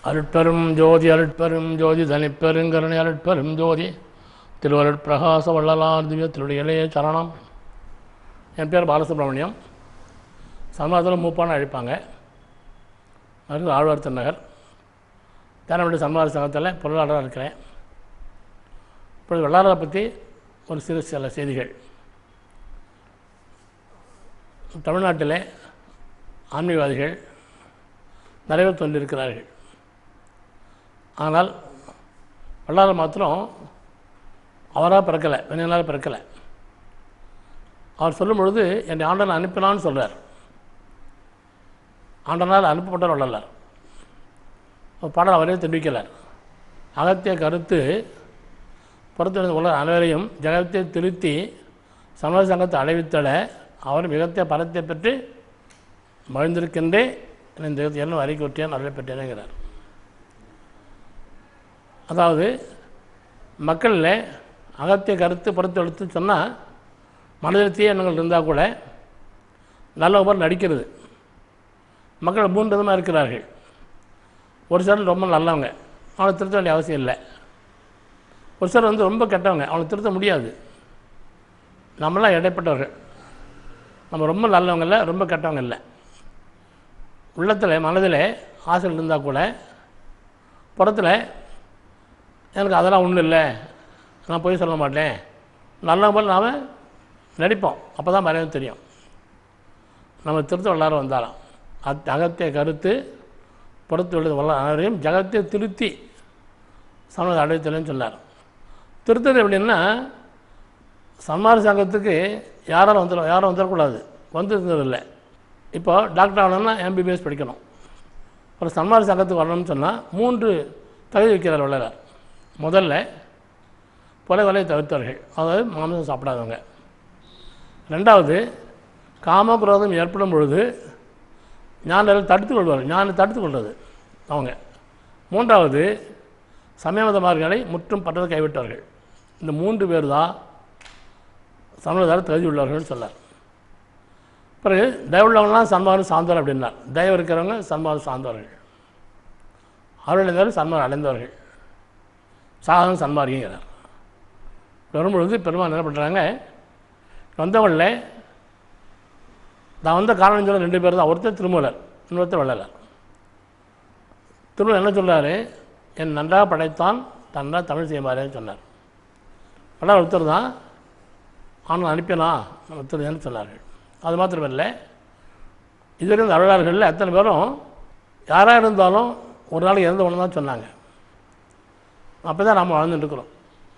அருட்பெரும் ஜோதி அருட்பெரும் ஜோதி தனிப்பெருங்கருணை அருட்பெரும் ஜோதி திருவருட் பிரகாச வள்ளலார் திவ்ய திருடிகளே சரணம் என் பேர் பாலசுப்ரமணியம் சன்மாதத்தில் மூப்பான அழைப்பாங்க அது ஆழ்வார் திருநகர் தேனப்பட்டி சன்மாத சங்கத்தில் பொருளாளராக இருக்கிறேன் இப்பொழுது வெள்ளாளரை பற்றி ஒரு சிறு சில செய்திகள் தமிழ்நாட்டிலே ஆன்மீகவாதிகள் நிறைய பேர் தோன்றியிருக்கிறார்கள் ஆனால் வல்லாளர் மாத்திரம் அவராக பிறக்கலை வெண்ணிலால் பிறக்கலை அவர் சொல்லும் பொழுது என்னை ஆண்டவன் அனுப்பினான்னு சொல்கிறார் ஆண்டனால் அனுப்பப்பட்ட வள்ளலார் ஒரு பாடல் அவரே தெரிவிக்கிறார் அகத்திய கருத்து புறத்திருந்த உலக அனைவரையும் ஜெகத்தை திருத்தி சமண சங்கத்தை அடைவித்தட அவர் மிகத்திய பலத்தை பெற்று மகிழ்ந்திருக்கின்றே இந்த என்ன அறிக்கை ஒற்றியான் அருளை பெற்றேனுங்கிறார் அதாவது மக்களில் அகத்திய கருத்து புறத்து எடுத்து சொன்னால் மனதில் தீய எண்ணங்கள் இருந்தால் கூட நல்ல உபர் நடிக்கிறது மக்கள் மூன்று விதமாக இருக்கிறார்கள் ஒரு சிலர் ரொம்ப நல்லவங்க அவனை திருத்த வேண்டிய அவசியம் இல்லை ஒரு சிலர் வந்து ரொம்ப கெட்டவங்க அவனை திருத்த முடியாது நம்மளாம் இடைப்பட்டவர்கள் நம்ம ரொம்ப நல்லவங்க இல்லை ரொம்ப கெட்டவங்க இல்லை உள்ளத்தில் மனதில் ஆசை இருந்தால் கூட புறத்தில் எனக்கு அதெல்லாம் ஒன்றும் இல்லை நான் போய் சொல்ல மாட்டேன் நல்ல போல் நாம் நடிப்போம் அப்போ தான் மறைவு தெரியும் நம்ம திருத்த எல்லாரும் வந்தாராம் அத் அகத்திய கருத்து புறத்து உள்ளது வல்ல அனைவரையும் ஜகத்தை திருத்தி சமண அடைத்தலன்னு சொன்னார் திருத்தது எப்படின்னா சன்மார சங்கத்துக்கு யாராலும் வந்துடும் யாரும் வந்துடக்கூடாது வந்துருந்ததில்லை இப்போ டாக்டர் ஆகணும்னா எம்பிபிஎஸ் படிக்கணும் ஒரு சன்மார சங்கத்துக்கு வரணும்னு சொன்னால் மூன்று தகுதி வைக்கிறார் வள்ளலார் முதல்ல கொலை கொலை தவிர்த்தவர்கள் அதாவது மாமிசம் சாப்பிடாதவங்க ரெண்டாவது காமக்ரோதம் ஏற்படும் பொழுது ஞானம் தடுத்து கொள்வார் ஞானம் தடுத்து கொள்வது அவங்க மூன்றாவது சமயமதமார்களை முற்றும் பட்டதை கைவிட்டவர்கள் இந்த மூன்று பேர் தான் சமயதார தகுதி உள்ளவர்கள்னு சொன்னார் பிறகு தயவு உள்ளவங்களாம் சன்மானம் சார்ந்தவர் அப்படின்னார் தயவு இருக்கிறவங்க சன்மானம் சார்ந்தவர்கள் அருள் சன்மானம் அடைந்தவர்கள் சாதனம் சன்மார்க்கிங்கிறார் வரும்பொழுது பெருமாள் என்ன பண்ணுறாங்க வந்தவங்களில் நான் வந்த காரணம் சொல்ல ரெண்டு பேர் தான் ஒருத்தர் திருமூலர் இன்னொருத்தர் வள்ளலார் திருமூலர் என்ன சொல்கிறாரு என் நன்றாக படைத்தான் தன்றாக தமிழ் செய்யுமாறேன்னு சொன்னார் வள்ளலார் ஒருத்தர் தான் ஆனால் அனுப்பினா ஒருத்தர் சொன்னார்கள் அது மாத்திரமில்லை இதுவரை இந்த அருளாளர்களில் அத்தனை பேரும் யாராக இருந்தாலும் ஒரு நாளைக்கு இறந்த ஒன்று தான் சொன்னாங்க அப்போ தான் நாம் வாழ்ந்துட்டுருக்குறோம்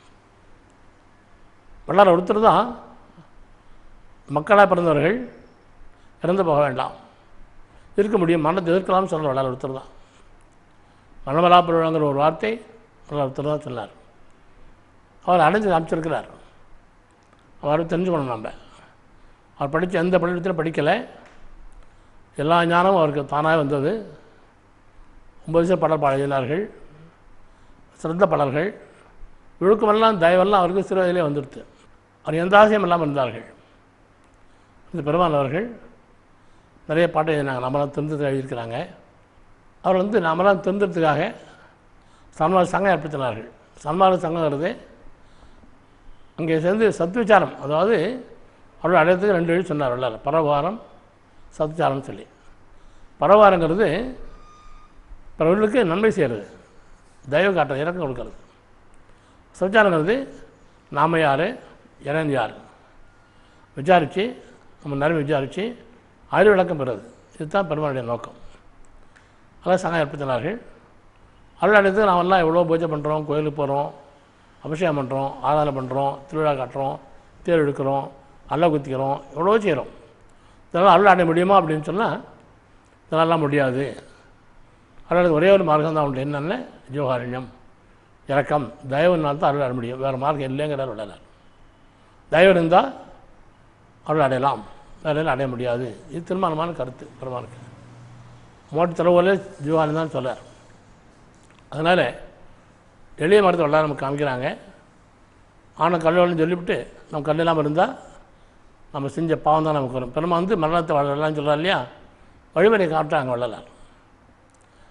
வள்ளலார் ஒருத்தர் தான் மக்களாக பிறந்தவர்கள் இறந்து போக வேண்டாம் இருக்க முடியும் மரணத்தை எதிர்க்கலாம்னு சொல்கிற வள்ளலார் ஒருத்தர் தான் மனமலா பெருவங்கிற ஒரு வார்த்தை வள்ளலார் ஒருத்தர் தான் சொன்னார் அவர் அடைஞ்சு காமிச்சிருக்கிறார் அவர் தெரிஞ்சுக்கணும் நம்ம அவர் படித்த எந்த பள்ளிக்கூடத்திலும் படிக்கலை எல்லா ஞானமும் அவருக்கு தானாக வந்தது ஒன்பது வருஷம் பாடல் பாடினார்கள் சிறந்த பாடல்கள் விழுக்கமெல்லாம் தயவெல்லாம் அவருக்கு சிறு வயதிலே வந்துடுது அவர் எந்த ஆசையும் இல்லாமல் இருந்தார்கள் இந்த பெருமாள் அவர்கள் நிறைய பாட்டு எழுதினாங்க நம்மளாம் திருந்தத்தை எழுதியிருக்கிறாங்க அவர் வந்து நம்மளாம் திருந்தத்துக்காக சன்மார்க்க சங்கம் ஏற்படுத்தினார்கள் சன்மார்க்க சங்கங்கிறது அங்கே சேர்ந்து சத்விச்சாரம் அதாவது அவரோட அடையத்துக்கு ரெண்டு வழி சொன்னார் வள்ளார் பரவாரம் சத்விச்சாரம்னு சொல்லி பரவாரங்கிறது பிறவர்களுக்கு நன்மை செய்கிறது தயவு காட்டுறது இறக்கம் கொடுக்கறது சத்விச்சாரங்கிறது நாம யார் இறந்து யார் விசாரித்து நம்ம நிறைய விசாரித்து அறிவு விளக்கம் பெறுறது இதுதான் பெருமாளுடைய நோக்கம் அதான் சங்கம் ஏற்படுத்தினார்கள் அருள் அடையத்துக்கு நாமெல்லாம் எவ்வளோ பூஜை பண்ணுறோம் கோயிலுக்கு போகிறோம் அபிஷேகம் பண்ணுறோம் ஆராதனை பண்ணுறோம் திருவிழா காட்டுறோம் தேர் எடுக்கிறோம் அல்ல குத்திக்கிறோம் எவ்வளோ செய்கிறோம் இதெல்லாம் அருள் அடைய முடியுமா அப்படின்னு சொன்னால் இதெல்லாம் முடியாது அருளுக்கு ஒரே ஒரு மார்க்கம் தான் உண்டு என்னென்ன ஜோகாரண்யம் இறக்கம் தயவுனால் தான் அருள் அடைய முடியும் வேறு மார்க்கம் இல்லைங்கிறார் விடலார் தயவு இருந்தால் அருள் அடையலாம் வேறு அடைய முடியாது இது தீர்மானமான கருத்து பெருமானுக்கு மோட்டு தலைவலே ஜீவானி தான் சொல்லார் அதனால் எளிய மரத்தை வளர நமக்கு காமிக்கிறாங்க ஆனால் கல்லூரின்னு சொல்லிவிட்டு நம்ம கல் இல்லாமல் இருந்தால் நம்ம செஞ்ச பாவம் தான் நமக்கு வரும் பெருமா வந்து மரணத்தை வளரலாம்னு சொல்கிறார் இல்லையா வழிமுறை காட்டுறாங்க வள்ளலார்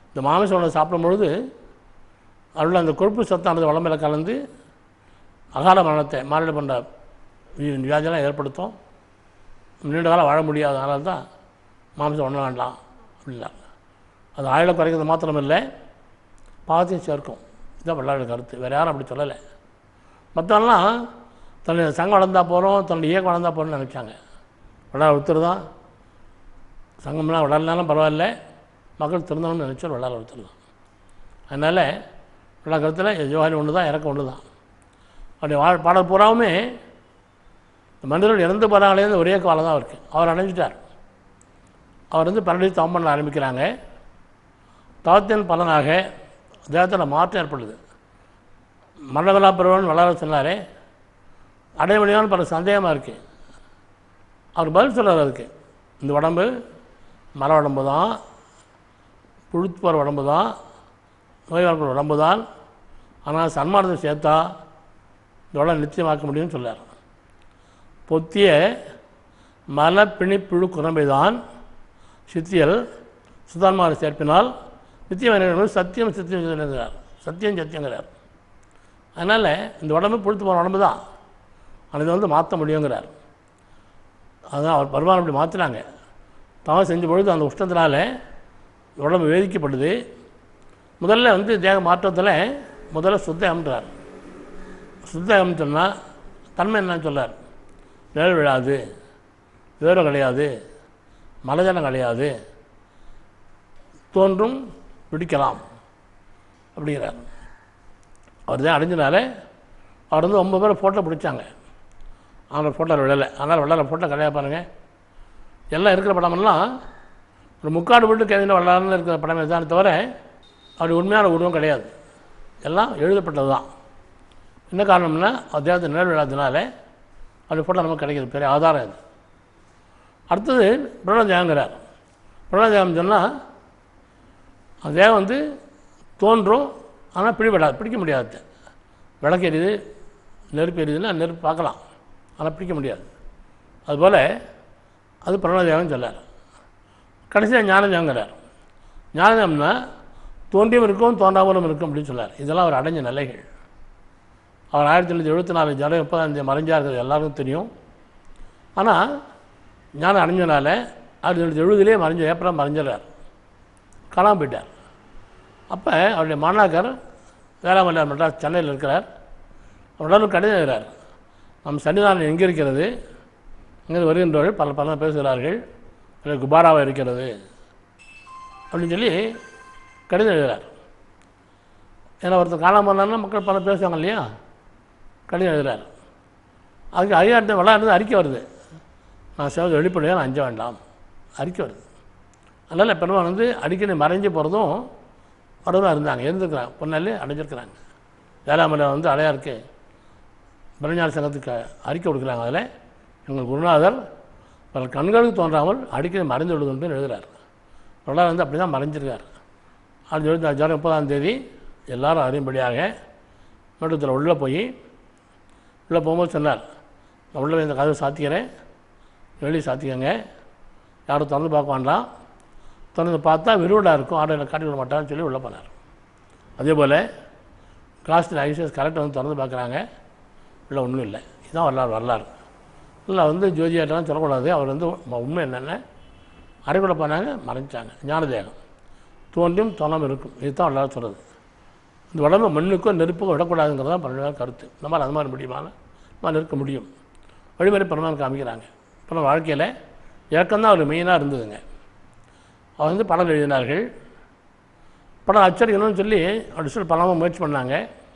இந்த மாமிச உணவு சாப்பிடும் பொழுது அதில் அந்த கொழுப்பு சத்தானது உடம்புல கலந்து அகால மரணத்தை மாரடை பண்ணுற வியாதியெல்லாம் ஏற்படுத்தும் நீண்ட காலம் வாழ முடியாதனால தான் மாமிசம் உண்ண வேண்டாம் அப்படின்னா அது ஆயுளை குறைக்கிறது மாத்திரம் இல்லை பாவத்தையும் சேர்க்கும் இதுதான் வெள்ளாடு கருத்து வேறு யாரும் அப்படி சொல்லலை மற்றவெல்லாம் தன்னுடைய சங்கம் வளர்ந்தா போகிறோம் தன்னுடைய இயக்கம் வளர்ந்தா போகிறோம்னு நினச்சாங்க வெள்ளாடு ஒருத்தர் தான் சங்கம்லாம் வளரனாலும் பரவாயில்ல மக்கள் திருந்தணும்னு நினச்சா வெள்ளாட ஒருத்தர் தான் அதனால் வெள்ளா கருத்தில் ஜோஹாரி ஒன்று தான் இறக்கம் ஒன்று தான் அப்படி வா பாடல் பூராவுமே இந்த மனிதர்கள் இறந்து போகிறாங்களே ஒரே காலம் தான் இருக்குது அவர் அடைஞ்சிட்டார் அவர் வந்து பன்னெண்டு தவம் பண்ண ஆரம்பிக்கிறாங்க தவத்தின் பலனாக தேகத்தில் மாற்றம் ஏற்படுது மரணவிழா பெறுவன் வளர சொன்னாரே அடைய முடியாமல் பல சந்தேகமாக இருக்குது அவர் பதில் சொல்கிறார் அதுக்கு இந்த உடம்பு மர உடம்பு தான் புழுத்து போகிற உடம்பு தான் நோய்வாழ்க்கிற உடம்பு தான் ஆனால் சன்மானத்தை சேர்த்தா இந்த உடம்பு நிச்சயமாக்க முடியும்னு சொல்லார் பொத்திய மல பிணிப்புழு குரம்பை தான் சித்தியல் சுதான்மாரை சேர்ப்பினால் நித்தியம் என்ன சத்தியம் சத்தியம் சொல்லுங்கிறார் சத்தியம் சத்தியங்கிறார் அதனால் இந்த உடம்பு புழுத்து போகிற உடம்பு தான் ஆனால் இதை வந்து மாற்ற முடியுங்கிறார் அதான் அவர் பருமானம் அப்படி மாற்றினாங்க தவம் செஞ்ச பொழுது அந்த உஷ்ணத்தினால உடம்பு வேதிக்கப்படுது முதல்ல வந்து தேக மாற்றத்தில் முதல்ல சுத்தகம்ன்றார் சுத்தகம் சொன்னால் தன்மை என்னன்னு சொல்லார் நிழல் விழாது வேரம் கிடையாது மலஜலம் கிடையாது தோன்றும் பிடிக்கலாம் அப்படிங்கிறார் அவர் தான் அடைஞ்சனால அவர் வந்து ஒன்பது பேரை ஃபோட்டோ பிடிச்சாங்க ஆனால் ஃபோட்டோவில் விழலை அதனால் விழலை ஃபோட்டோ கிடையாது பாருங்கள் எல்லாம் இருக்கிற படமெல்லாம் ஒரு முக்காடு வீட்டு கேதின வரலாறுன்னு இருக்கிற படமே தான் தவிர அப்படி உண்மையான உருவம் கிடையாது எல்லாம் எழுதப்பட்டது தான் என்ன காரணம்னா தேவத்தை நிழல் விழாதனால அப்படி ஃபோட்டோ நமக்கு கிடைக்கிது பெரிய ஆதாரம் இது அடுத்தது பிரணதேவங்கிறார் பிரணதேவம் சொன்னால் அந்த தேவம் வந்து தோன்றும் ஆனால் பிடிபடாது பிடிக்க முடியாது விளக்கு எரியுது நெருப்பு எரியுதுன்னா நெருப்பு பார்க்கலாம் ஆனால் பிடிக்க முடியாது அதுபோல் அது பிரணதேவம் சொல்லார் கடைசியாக ஞானதேவங்கிறார் ஞானதேவம்னா தோன்றியும் இருக்கும் தோன்றாமலும் இருக்கும் அப்படின்னு சொல்லார் இதெல்லாம் அவர் அடைஞ்ச நிலைகள் அவர் ஆயிரத்தி தொள்ளாயிரத்தி எழுபத்தி நாலு ஜனவரி முப்பதாம் தேதி மறைஞ்சா இருக்கிறது எல்லாருக்கும் தெரியும் ஆனால் ஞானம் அடைஞ்சனால ஆயிரத்தி தொள்ளாயிரத்தி எழுபதுலேயே மறைஞ்ச ஏப்ரல் மறைஞ்சிடறார் காணாமல் போயிட்டார் அப்போ அவருடைய மாணாக்கர் வேளாமல்லையார் மெட்ராஸ் சென்னையில் இருக்கிறார் அவருடன் கடிதம் எழுதுகிறார் நம் சன்னிதானம் எங்கே இருக்கிறது இங்கே வருகின்றவர்கள் பல பல பேசுகிறார்கள் அதில் குபாராவாக இருக்கிறது அப்படின்னு சொல்லி கடிதம் எழுதுகிறார் ஏன்னா ஒருத்தர் காணாமல் போனார்னா மக்கள் பல பேசுவாங்க இல்லையா கடிதம் எழுதுகிறார் அதுக்கு அதிகாரத்தை விளையாடுறது அறிக்கை வருது நான் சேவை வெளிப்படையாக நான் அஞ்ச வேண்டாம் அறிக்கை வருது அதனால் பெருமாள் வந்து அடிக்கடி மறைஞ்சு போகிறதும் வரவும் இருந்தாங்க இருந்திருக்கிறாங்க பொன்னாலே அடைஞ்சிருக்கிறாங்க வேளாமலை வந்து அடையாருக்கு பிரஞான சங்கத்துக்கு அறிக்கை கொடுக்குறாங்க அதில் எங்கள் குருநாதர் பல கண்களுக்கு தோன்றாமல் அடிக்கடி மறைந்து விடுதுன்னு எழுதுகிறார் வரலாறு வந்து அப்படி தான் மறைஞ்சிருக்கார் அது எழுபத்தி ஜனவரி முப்பதாம் தேதி எல்லாரும் அறியும்படியாக மண்டபத்தில் உள்ளே போய் உள்ளே போகும்போது சொன்னார் நான் உள்ளே இந்த கதவை சாத்திக்கிறேன் வெளியே சாத்திக்கங்க யாரும் திறந்து பார்க்க வேண்டாம் திறந்து பார்த்தா விருவிடா இருக்கும் ஆர்டரில் காட்டி விட மாட்டான்னு சொல்லி உள்ளே போனார் அதே போல் கிளாஸில் ஐசிஎஸ் கரெக்டாக வந்து திறந்து பார்க்குறாங்க இல்லை ஒன்றும் இல்லை இதுதான் வரலாறு வரலாறு இல்லை வந்து ஜோதியாட்டெல்லாம் சொல்லக்கூடாது அவர் வந்து ம- உண்மை என்னென்ன அரைக்குள்ள போனாங்க மறைஞ்சாங்க ஞானதேகம் தோன்றியும் தோணாமல் இருக்கும் இதுதான் வரலாறு சொல்கிறது இந்த உடம்பு மண்ணுக்கோ நெருப்புக்கோ விடக்கூடாதுங்கிறது தான் பரவாயில்ல கருத்து இந்த மாதிரி அது மாதிரி முடியுமான மாதிரி இருக்க முடியும் வழிமுறை பெருமாள் காமிக்கிறாங்க அப்புறம் வாழ்க்கையில் இறக்கம்தான் அவர் மெயினாக இருந்ததுங்க அவர் வந்து படம் எழுதினார்கள் படம் அச்சடிக்கணும்னு சொல்லி அப்படி சொல்லி பலமாக முயற்சி பண்ணாங்க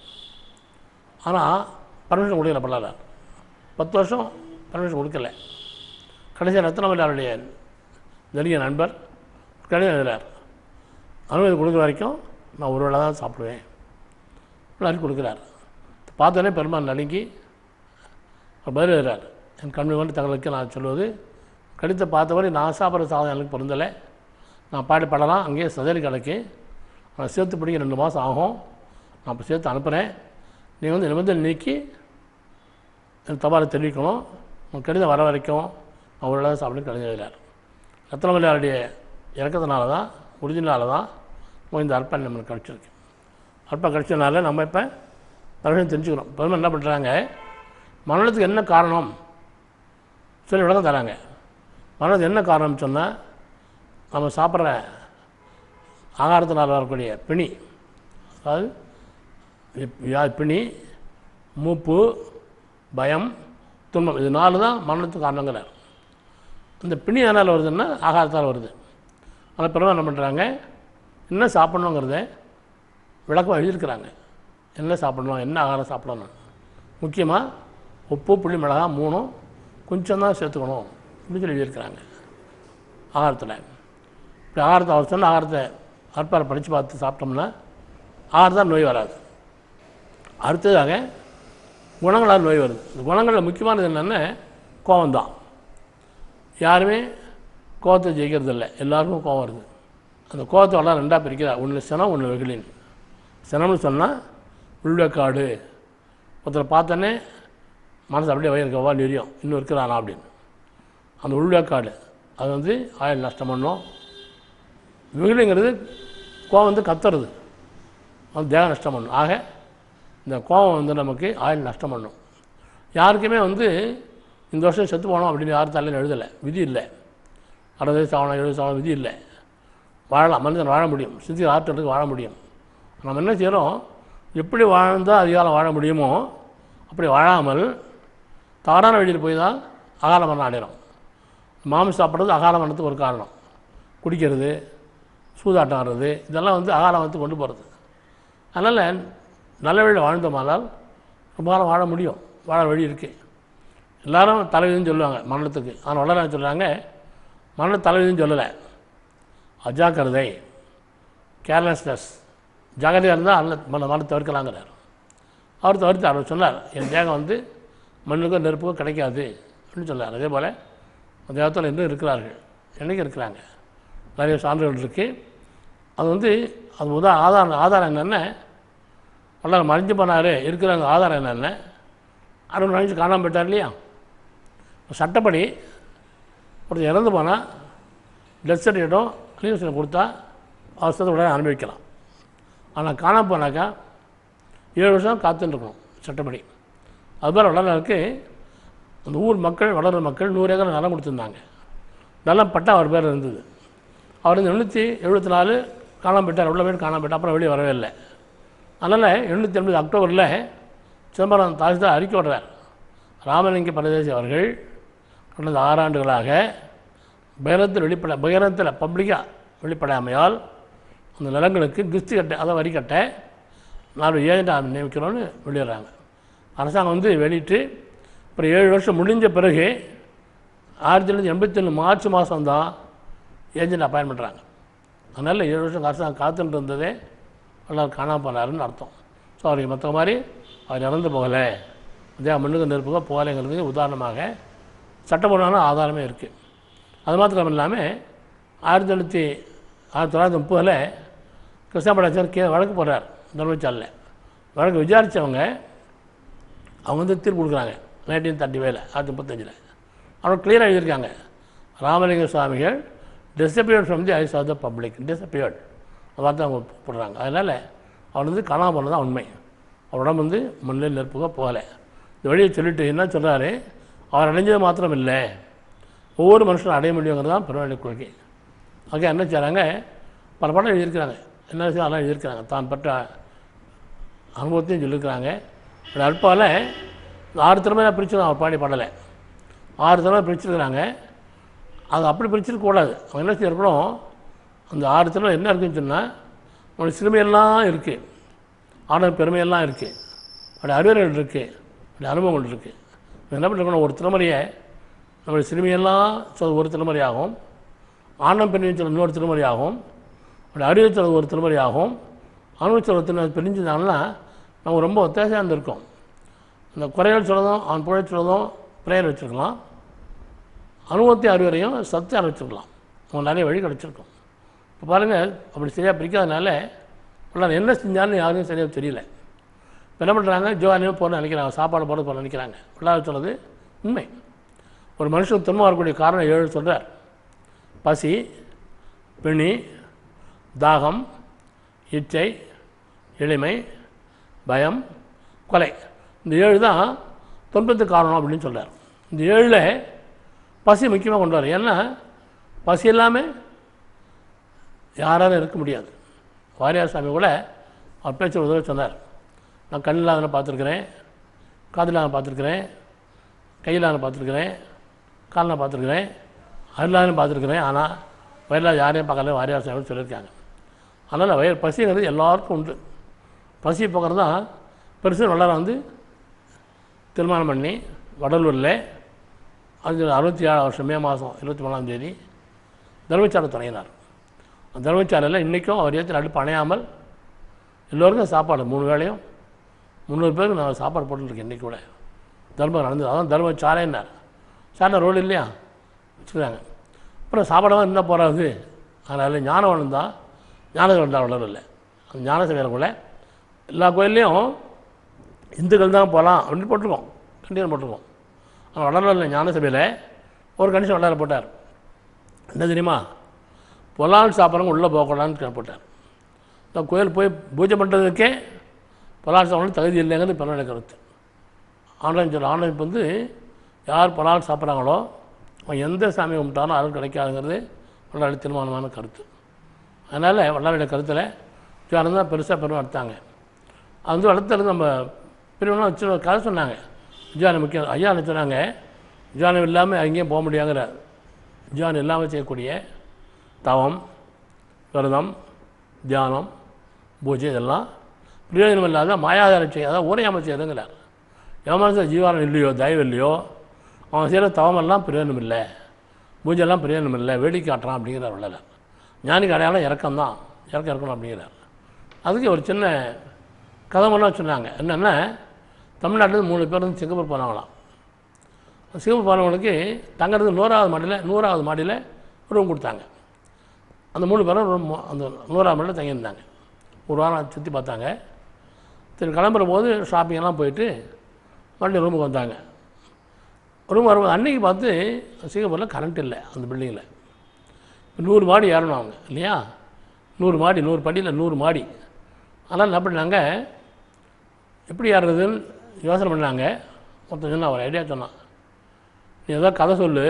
ஆனால் பர்மிஷன் கொடுக்கல பல்லார் பத்து வருஷம் பர்மிஷன் கொடுக்கல கடைசியாக ரத்னமல்லாருடைய நெருங்கிய நண்பர் கடிதம் எழுதுறார் அனுமதி கொடுக்குற வரைக்கும் நான் ஒரு வேளை தான் சாப்பிடுவேன் எல்லாரும் கொடுக்குறார் பார்த்தோன்னே பெருமாள் நடுங்கி அவர் பதில் எழுதுறார் என் கண்மை கொண்டு தங்களுக்கு நான் சொல்வது கடிதத்தை பார்த்தவரை நான் சாப்பிட்ற சாதம் எனக்கு பொருந்தலை நான் பாடி படலாம் அங்கேயே சதறி கிடக்கு நான் சேர்த்து பிடிக்க ரெண்டு மாதம் ஆகும் நான் இப்போ சேர்த்து அனுப்புகிறேன் நீங்கள் வந்து நிபந்தனை நீக்கி எனக்கு தபாலை தெரிவிக்கணும் உங்கள் கடிதம் வர வரைக்கும் நான் ஒரு வேளை சாப்பிட்டு கடிதம் எழுதுறார் ரத்னமல்லியாருடைய இறக்கத்தினால தான் உறுதினால தான் இந்த அல்பம் நம்மளுக்கு கிடச்சிருக்கு அல்பம் கிடச்சதுனால நம்ம இப்போ பலரும் தெரிஞ்சுக்கிறோம் பெருமை என்ன பண்ணுறாங்க மரணத்துக்கு என்ன காரணம் சொல்லி விளக்கம் தராங்க மரணத்துக்கு என்ன காரணம்னு சொன்னால் நம்ம சாப்பிட்ற ஆகாரத்தினால் வரக்கூடிய பிணி அதாவது இப்- யா- பிணி மூப்பு பயம் துன்பம் இது நாலு தான் மரணத்துக்கு காரணங்கிறார் இந்த பிணி எதனால் வருதுன்னா ஆகாரத்தால் வருது ஆனால் பிறகு என்ன பண்ணுறாங்க என்ன சாப்பிட்ணுங்கிறத விளக்கம் எழுதியிருக்கிறாங்க என்ன சாப்பிடணும் என்ன ஆகாரம் சாப்பிடணும் முக்கியமாக உப்பு புளி மிளகா மூணும் கொஞ்சம் தான் சேர்த்துக்கணும் அப்படின்னு சொல்லி எழுதியிருக்கிறாங்க ஆகாரத்தில் இப்படி ஆகாரத்தை அவர் சொன்ன ஆகாரத்தை அற்பாரை படித்து பார்த்து சாப்பிட்டோம்னா ஆகாரத்தான் நோய் வராது அடுத்ததாக குணங்களால் நோய் வருது இந்த குணங்களில் முக்கியமானது என்னென்னா கோபம் தான் யாருமே கோபத்தை ஜெயிக்கிறது இல்லை எல்லாருக்கும் கோபம் வருது அந்த கோபத்தை எல்லாம் ரெண்டாக பிரிக்கிறா ஒன்று சினம் ஒன்று வெகுளின் சினம்னு சொன்னால் உள்வெக்காடு ஒருத்தரை பார்த்தோன்னே மனசு அப்படியே வயிறுக்கவா நெறியும் இன்னும் இருக்கிறானா அப்படின்னு அந்த உள்வெக்காடு அது வந்து ஆயுள் நஷ்டம் பண்ணும் வெகுளிங்கிறது கோபம் வந்து கத்துறது அது தேக நஷ்டம் பண்ணும் ஆக இந்த கோபம் வந்து நமக்கு ஆயுள் நஷ்டம் பண்ணும் யாருக்குமே வந்து இந்த வருஷம் செத்து போனோம் அப்படின்னு யாரும் தலையில் எழுதலை விதி இல்லை அறுபது வயசு ஆகணும் எழுபது வயசு ஆகணும் விதி இல்லை வாழலாம் மனிதன் வாழ முடியும் சிந்தி ஆற்றலுக்கு வாழ முடியும் நம்ம என்ன செய்கிறோம் எப்படி வாழ்ந்தால் அதிகாலம் வாழ முடியுமோ அப்படி வாழாமல் தவறான வழியில் போய் தான் அகால மரணம் அடைகிறோம் மாமிசம் சாப்பிட்றது அகால மரணத்துக்கு ஒரு காரணம் குடிக்கிறது சூதாட்டம் ஆடுறது இதெல்லாம் வந்து அகால மரணத்துக்கு கொண்டு போகிறது அதனால் நல்ல வழியில் வாழ்ந்தோமானால் ரொம்ப காலம் வாழ முடியும் வாழ வழி இருக்குது எல்லாரும் தலைவிதின்னு சொல்லுவாங்க மரணத்துக்கு ஆனால் வளர சொல்கிறாங்க மரண தலைவிதின்னு சொல்லலை அஜாக்கிரதை கேர்லெஸ்னஸ் ஜாகிரதையாக இருந்தால் அல்ல மன மனம் தவிர்க்கலாங்கிறார் அவர் தவிர்த்து அவர் சொன்னார் என் தேகம் வந்து மண்ணுக்கோ நெருப்புக்கோ கிடைக்காது அப்படின்னு சொன்னார் அதே போல் அந்த தேகத்தில் இன்னும் இருக்கிறார்கள் என்றைக்கு இருக்கிறாங்க நிறைய சான்றுகள் இருக்குது அது வந்து அது முதல் ஆதாரம் ஆதாரம் என்னென்ன வல்லார் மறைஞ்சு போனார் இருக்கிறாங்க ஆதாரம் என்னென்ன அறுபது மணிச்சு காணாமல் போயிட்டார் இல்லையா சட்டப்படி ஒருத்தர் இறந்து போனால் டெத் சர்டிஃபிகேட்டும் அனிவர்சரி கொடுத்தா அவசரத்தை உடனே அனுபவிக்கலாம் ஆனால் காணாமல் போனாக்கா ஏழு வருஷம் காத்துன்னு இருக்கணும் சட்டப்படி அதுபோல் வளர்றதுக்கு அந்த ஊர் மக்கள் வளர்கிற மக்கள் நூறு ஏக்கர் நிலம் கொடுத்துருந்தாங்க நிலம் பட்டா அவர் பேர் இருந்தது அவர் வந்து எண்ணூற்றி எழுபத்தி நாலு காணாமல் போயிட்டார் உள்ள போய் காணாமல் போயிட்டார் அப்புறம் வெளியே வரவே இல்லை அதனால் எண்ணூற்றி எண்பது அக்டோபரில் சிதம்பரம் தாசில்தார் அறிக்கை விடுறார் ராமலிங்க பரதேசி அவர்கள் கடந்த ஆறாண்டுகளாக பகிரத்தில் வெளிப்பட பகிரத்தில் பப்ளிக்காக வெளிப்படாமையால் அந்த நிலங்களுக்கு கிஸ்து கட்ட அதை வரி கட்ட நாலு ஏஜெண்டாக நியமிக்கிறோன்னு வெளியிடுறாங்க அரசாங்கம் வந்து வெளியிட்டு அப்புறம் ஏழு வருஷம் முடிஞ்ச பிறகு ஆயிரத்தி தொள்ளாயிரத்தி எண்பத்தி ஒன்று மார்ச் மாதம் தான் ஏஜெண்ட் அப்பாயின் பண்ணுறாங்க அதனால் ஏழு வருஷம் அரசாங்கம் காத்துட்டு இருந்ததே எல்லாம் காணாமல் போனாருன்னு அர்த்தம் ஸோ அவருக்கு மற்ற மாதிரி அவர் இறந்து போகலை அதே மண்ணுக்கு நெருப்புக போகலைங்கிறதுக்கு உதாரணமாக சட்டப்பூர்வமான ஆதாரமே இருக்குது அது மாத்திரம் இல்லாமல் ஆயிரத்தி தொள்ளாயிரத்தி ஆயிரத்தி தொள்ளாயிரத்தி முப்பதில் கிருஷ்ணபடாச்சார் கே வழக்கு போடுறார் தர்மச்சாலில் வழக்கு விசாரித்தவங்க அவங்க வந்து தீர்ப்பு கொடுக்குறாங்க நைன்டீன் தேர்ட்டி ஃபைவ்ல ஆயிரத்தி முப்பத்தஞ்சில் அவங்க கிளியராக எழுதியிருக்காங்க Ramalinga Swamigal disappeared from the eyes of the public disappeared வார்த்தை அவங்க போடுறாங்க அதனால் அவர் வந்து காணாமல் போனது தான் உண்மை அவர் உடம்பு வந்து மண்ணில் நெருப்புக போகலை இந்த வழியை சொல்லிட்டு என்ன சொல்கிறாரு அவர் அடைஞ்சது மாத்திரம் இல்லை ஒவ்வொரு மனுஷனும் அடைய முடியுங்கிறது தான் பெருமாள் கொள்கை அங்கே என்ன செய்கிறாங்க பல படம் எழுதியிருக்கிறாங்க என்ன விஷயம் அதெல்லாம் எழுதியிருக்கிறாங்க தான் பெற்ற அனுபவத்தையும் சொல்லியிருக்கிறாங்க ஒரு அல்பாவில் ஆறு திறமையாக பிரிச்சிருக்காங்க அவர் பாடி பாடலை ஆறு திறமை பிரிச்சிருக்கிறாங்க அது அப்படி பிரிச்சிருக்க கூடாது அவங்க என்ன செய்யறோம் அந்த ஆறு திறமை என்ன இருக்குன்னு சொன்னால் அவனுடைய சிறுமையெல்லாம் இருக்குது ஆடல் பெருமையெல்லாம் இருக்குது அவருடைய அறிவுரைகள் இருக்குது அவருடைய அனுபவங்கள் இருக்குது என்ன பண்ணிருக்கணும் ஒரு திறமறையை நம்முடைய சிறுமியெல்லாம் சொல் ஒரு திருமறையாகும் ஆணம் பெண்ணின் சொல் இன்னொரு திருமறையாகும் அப்படி அறிவு சொல் ஒரு திருமறையாகும் அனுபவிச்சல் ஒரு திருமறை பிரிஞ்சுதாங்கன்னா நம்ம ரொம்ப ஒத்தாசையாக இருந்திருக்கோம் அந்த குறைகள் சொல்லதும் அவன் புழை சொல்லதும் பிரேயர் வச்சுருக்கலாம் அனுபவத்தை அறிவுரையும் சத்தை அறிவிச்சிருக்கலாம் அவங்க நிறைய வழி கிடச்சிருக்கும் இப்போ பாருங்கள் அப்படி சரியாக பிரிக்காதனால எல்லாரும் என்ன செஞ்சாலும் யாருக்கும் சரியாக தெரியல இப்போ என்ன பண்ணுறாங்க ஜோவானியோ போட நினைக்கிறாங்க சாப்பாடு போட போட நினைக்கிறாங்க பிள்ளாத சொன்னது உண்மை ஒரு மனுஷனுக்கு துன்பம் வரக்கூடிய காரணம் ஏழு சொல்கிறார் பசி பிணி தாகம் இச்சை எளிமை பயம் கொலை இந்த ஏழு தான் துன்பத்துக்கு காரணம் அப்படின்னு சொல்றார் இந்த ஏழில் பசி முக்கியமாக கொண்டு வர ஏன்னா பசி இல்லாமல் யாராலும் இருக்க முடியாது வாரியார் சாமி கூட அவர் பேச்சு உதவி சொன்னார் நான் கண் இல்லாதவனை பார்த்துருக்குறேன் காதில் இல்லாத பார்த்துருக்குறேன் கையில் இல்லாத பார்த்துருக்குறேன் காலில் பார்த்துருக்குறேன் அருளாலும் பார்த்துருக்குறேன் ஆனால் வயலில் யாரையும் பார்க்கல வாரியார் சாமி சொல்லியிருக்காங்க அதனால் வயல் பசிங்கிறது எல்லாருக்கும் உண்டு பசி போக்குறது தான் பெருசு வள்ளலார் வந்து திருமணம் பண்ணி வடலூரில் அது அறுபத்தி ஏழாம் வருஷம் மே மாதம் இருபத்தி மூணாம் தேதி தர்மச்சாலை தொடங்கினார் அந்த தர்மச்சாலையில் இன்றைக்கும் அவர் ஏற்றி அடுப்பு அணையாமல் எல்லோருக்கும் சாப்பாடு மூணு வேளையும் முந்நூறு பேருக்கு நான் சாப்பாடு போட்டுருக்கேன் இன்றைக்கி கூட தர்மம் நடந்தது அதான் தர்மச்சாலைன்னார் சாலை ரோடு இல்லையா வச்சுக்கிறாங்க அப்புறம் சாப்பாடாக இருந்தால் போகாது அதனால் ஞானம் வளர்ந்தா ஞானம் வளர்ந்தா வளரல அந்த ஞான சபையில் எல்லா கோயில்லையும் இந்துக்கள் தான் போகலாம் அப்படின்னு போட்டிருக்கோம் கண்டிப்பாக போட்டிருக்கோம் ஆனால் வளரல ஞான சபையில் ஒரு கண்டிஷன் வளர போட்டார் என்ன தெரியுமா பொலால் சாப்பிட்றவங்க உள்ளே போகக்கூடாதுன்னு போட்டார் இந்த கோயில் போய் பூஜை பண்ணுறதுக்கே பலால் சாப்பிட்றது தகுதி இல்லைங்கிறது பிறனுடைய கருத்து ஆன்லைன் சொல்ல ஆன்லைன் வந்து யார் பலால் சாப்பிட்றாங்களோ அவன் எந்த சாமி கும்பிட்டாலும் அருள் கிடைக்காதுங்கிறது வல்லாடி தீர்மானமான கருத்து அதனால் வல்லாருடைய கருத்தில் ஜானம் தான் பெருசாக பெரும் எடுத்தாங்க அது வந்து வளர்த்தது நம்ம பிரிவுலாம் வச்சு ஒரு கதை சொன்னாங்க ஜானம் முக்கியம் ஐயா என்ன சொன்னாங்க ஜானம் இல்லாமல் எங்கேயும் போக முடியாங்கிற ஜானம் இல்லாமல் செய்யக்கூடிய தவம் விரதம் தியானம் பூஜை இதெல்லாம் பிரயோஜனம் இல்லாத மாயாதாரம் செய்ய அதாவது ஊரையாமல் செய்யறதுங்கிறார் ஏமாந்த ஜீவானம் இல்லையோ தயவு இல்லையோ அவன் செய்கிற தவமெல்லாம் பிரயோஜனம் இல்லை பூஜையெல்லாம் பிரயோஜனம் இல்லை வேடிக்கை காட்டுறான் அப்படிங்கிறார் வள்ளல ஞானிக்கு அடையாளம் இறக்கம் தான் இறக்கம் இருக்கணும் அப்படிங்கிறார் அதுக்கு ஒரு சின்ன கதை மட்டும் சொன்னாங்க என்னென்னா தமிழ்நாட்டில் மூணு பேர் வந்து சிங்கப்பூர் போனாங்களாம் சிங்கப்பூர் போனவங்களுக்கு தங்கிறதுக்கு நூறாவது மாடியில் நூறாவது மாடியில் ரூம் கொடுத்தாங்க அந்த மூணு பேரும் ரூம் அந்த நூறாவது மாடியில் தங்கியிருந்தாங்க ஒரு வாரம் சுற்றி பார்த்தாங்க சரி கிளம்புற போது ஷாப்பிங் எல்லாம் போயிட்டு மறுபடியும் ரூமுக்கு வந்தாங்க ரூம் வரும்போது அன்னைக்கு பார்த்து சிங்கப்பூரில் கரண்ட் இல்லை அந்த பில்டிங்கில் நூறு மாடி ஏறணும் அவங்க இல்லையா நூறு மாடி நூறு படியில் நூறு மாடி அதனால் என்ன பண்ணாங்க எப்படி ஏறுறதுன்னு யோசனை பண்ணாங்க ஒருத்தன் சொன்னான் ஒரு ஐடியா சொன்னான் நீ ஏதோ கதை சொல்லு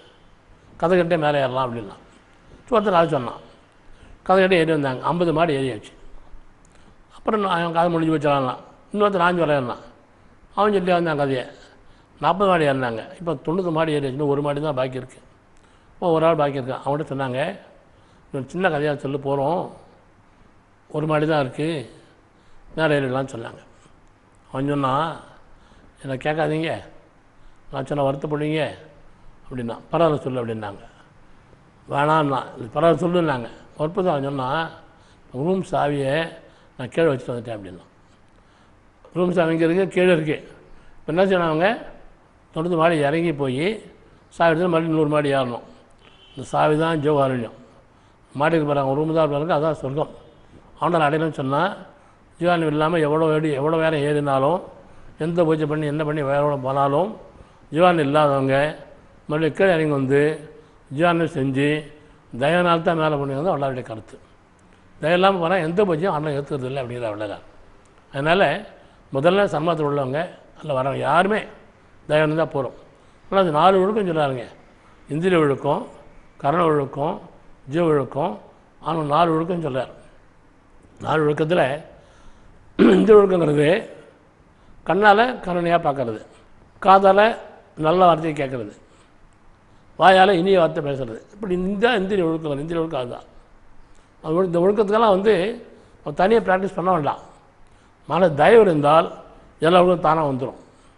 கதை கட்டே மேலே ஏறலாம் அப்படின்னா ஒருத்தர் அது சொன்னான் கதை கட்டே ஏறி வந்தாங்க ஐம்பது மாடி ஏறியாச்சு அப்புறம் நான் அவன் கதை முடிஞ்சு வச்சிடலாம் இன்னொருத்தர் ஆஞ்சு வரையலாம் அவன் சொல்லி வந்தான் கதையை நாற்பது மாடி ஏறினாங்க இப்போ தொண்ணூறு மாடி ஏறியாச்சுன்னு ஒரு மாடி தான் பாக்கி இருக்குது இப்போ ஒரு ஆள் பாக்கி இருக்கான் அவன்கிட்ட சொன்னாங்க ஒரு சின்ன கதையாக சொல்ல போகிறோம் ஒரு மாடி தான் இருக்குது மேலே ஏறிடலாம்னு சொன்னாங்க அவன் சொன்னான் என்னை கேட்காதீங்க நான் சொன்ன வருத்தப்படுவீங்க அப்படின்னா பரவாயில்ல சொல்லு அப்படின்னாங்க வேணான்னா இல்லை பரவாயில்ல சொல்லுன்னாங்க வற்புதான் அவன் சொன்னான் ரூம் சாவியை நான் கீழே வச்சுட்டு வந்துட்டேன் அப்படின்னா ரூம் சாவி இங்கே இருக்குது கீழே இருக்குது இப்போ என்ன செய்யணும் அவங்க தொண்ணூறு மாடி இறங்கி போய் சாவி எடுத்து மறுபடியும் நூறு மாடி ஏறணும் இந்த சாவி தான் ஜீவாரண்யம் மாடிக்கு போகிறாங்க ரூம் தான் பாருங்க அதான் சொர்க்கம் அவனால் அடையணும்னு சொன்னால் ஜீவாரண்யம் இல்லாமல் எவ்வளோ ஏடி எவ்வளோ வேரம் ஏறினாலும் எந்த பூஜை பண்ணி என்ன பண்ணி வேற போனாலும் ஜீவாரண்யம் இல்லாதவங்க மறுபடியும் கீழே இறங்கி வந்து ஜீவாரண்யம் செஞ்சு தயனால் தான் மேலே பண்ணி வந்து அவளுடைய கருத்து தயம் இல்லாமல் போனால் எந்த பூஜையும் அண்ணன் ஏற்றுக்கிறது இல்லை அப்படிங்கிற அவ்வளோதான் அதனால் முதல்ல சன்மாதத்தில் உள்ளவங்க அதில் வரவங்க யாருமே தயம் தான் போகிறோம் ஆனால் அது நாலு ஒழுக்கம் சொல்லாருங்க இந்திரிய ஒழுக்கம் கரண ஒழுக்கம் ஜீவ ஒழுக்கம் ஆனால் நாலு ஒழுக்கம் சொல்கிறார் நாலு ஒழுக்கத்தில் இந்த ஒழுக்கங்கிறது கண்ணால் கருணையாக பார்க்கறது காதால் நல்ல வார்த்தையை கேட்குறது வாயால் இனிய வார்த்தை பேசுறது இப்படி இந்த இந்திரிய ஒழுக்கம் இந்திரிய ஒழுக்கம் அதுதான் அது ஒழு- இந்த ஒழுக்கத்துக்கெல்லாம் வந்து தனியாக ப்ராக்டிஸ் பண்ண வேண்டாம் மன தயவு இருந்தால் எல்லா ஒழுக்கம் தானாக வந்துடும்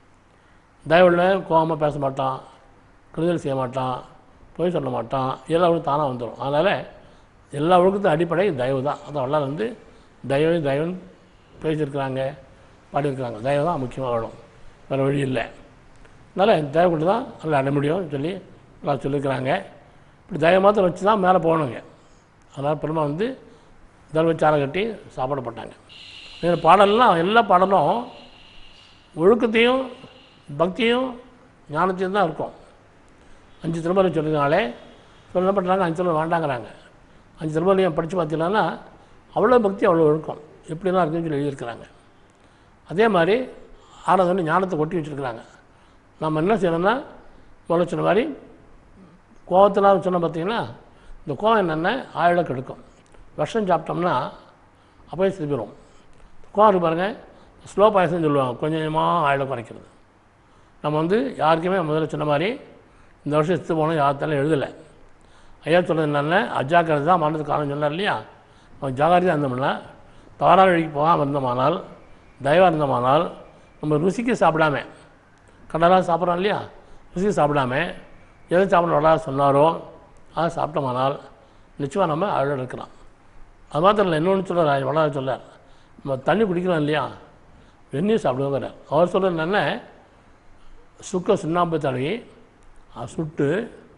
தயவுள்ள கோபமாக பேச மாட்டான் கெடுதல் செய்ய மாட்டான் பொய் சொல்ல மாட்டான் எல்லா ஒழுக்கம் தானாக வந்துடும் அதனால் எல்லா ஒழுக்கத்தின் அடிப்படை தயவு தான் அதான் வல்லார் வந்து தயவு தயவுன்னு பேசியிருக்கிறாங்க பாடியிருக்கிறாங்க தயவு தான் முக்கியமாக வேணும் வேறு வழி இல்லை அதனால் தயவு கொண்டு தான் நல்லா அடைய முடியும்னு சொல்லி எல்லாம் சொல்லியிருக்கிறாங்க இப்படி தயவு மாத்திரம் வச்சு தான் மேலே போகணுங்க அதனால் பெருமா வந்து தர்மச்சாரம் கட்டி சாப்பாடு போட்டாங்க இந்த பாடல்லாம் எல்லா பாடலும் ஒழுக்கத்தையும் பக்தியும் ஞானத்தையும் தான் இருக்கும் அஞ்சு திருமணம் சொல்லிருக்காங்களே சொல்ல என்ன பண்ணுறாங்க அஞ்சு திருமணம் வேண்டாங்கிறாங்க அஞ்சு திருமணம் படித்து பார்த்தீங்கன்னா அவ்வளோ பக்தி அவ்வளோ ஒழுக்கம் இப்படிலாம் இருக்குன்னு சொல்லி எழுதியிருக்கிறாங்க அதே மாதிரி ஆறாவது வந்து ஞானத்தை கொட்டி வச்சுருக்கிறாங்க நம்ம என்ன செய்யணும்னா முதல்ல சொன்ன மாதிரி கோவத்தெல்லாம் சொன்ன பார்த்தீங்கன்னா இந்த கோவம் என்னென்ன ஆயுளை கெடுக்கும் விஷம் சாப்பிட்டோம்னா அப்போயே திருப்பிடும் கோவம் இருக்கு பாருங்கள் ஸ்லோ பாயசம் சொல்லுவாங்க கொஞ்சம் கொஞ்சமாக ஆயுளை குறைக்கிறது நம்ம வந்து யாருக்குமே முதல்ல சொன்ன மாதிரி இந்த வருஷம் செத்து போனோம் யார்த்தாலும் எழுதலை ஐயா சொன்னது என்னென்ன அஜாக்கிரதை தான் மரணத்துக்கு காரணம் சொன்னார் இல்லையா அவன் ஜாகிரதையாக இருந்தோம்னா தவறான வழிக்கு போகாமல் இருந்தோமானால் தயவாக இருந்தோமானால் நம்ம ருசிக்கு சாப்பிடாம கடலாக சாப்பிட்றோம் இல்லையா ருசிக்கு சாப்பிடாம எதை சாப்பிட வளர சொன்னாரோ அதை சாப்பிட்டோமானால் நிச்சயமாக நம்ம அழகாக இருக்கலாம் அது மாத்திரம் இல்லை இன்னொன்று சொல்கிறார் வளர சொல்லார் நம்ம தண்ணி குடிக்கிறோம் இல்லையா வெந்நீர் சாப்பிடுவோங்கிறார் அவர் சொல்கிறது என்னென்ன சுக்க சுண்ணாம்பு தடவி அதை சுட்டு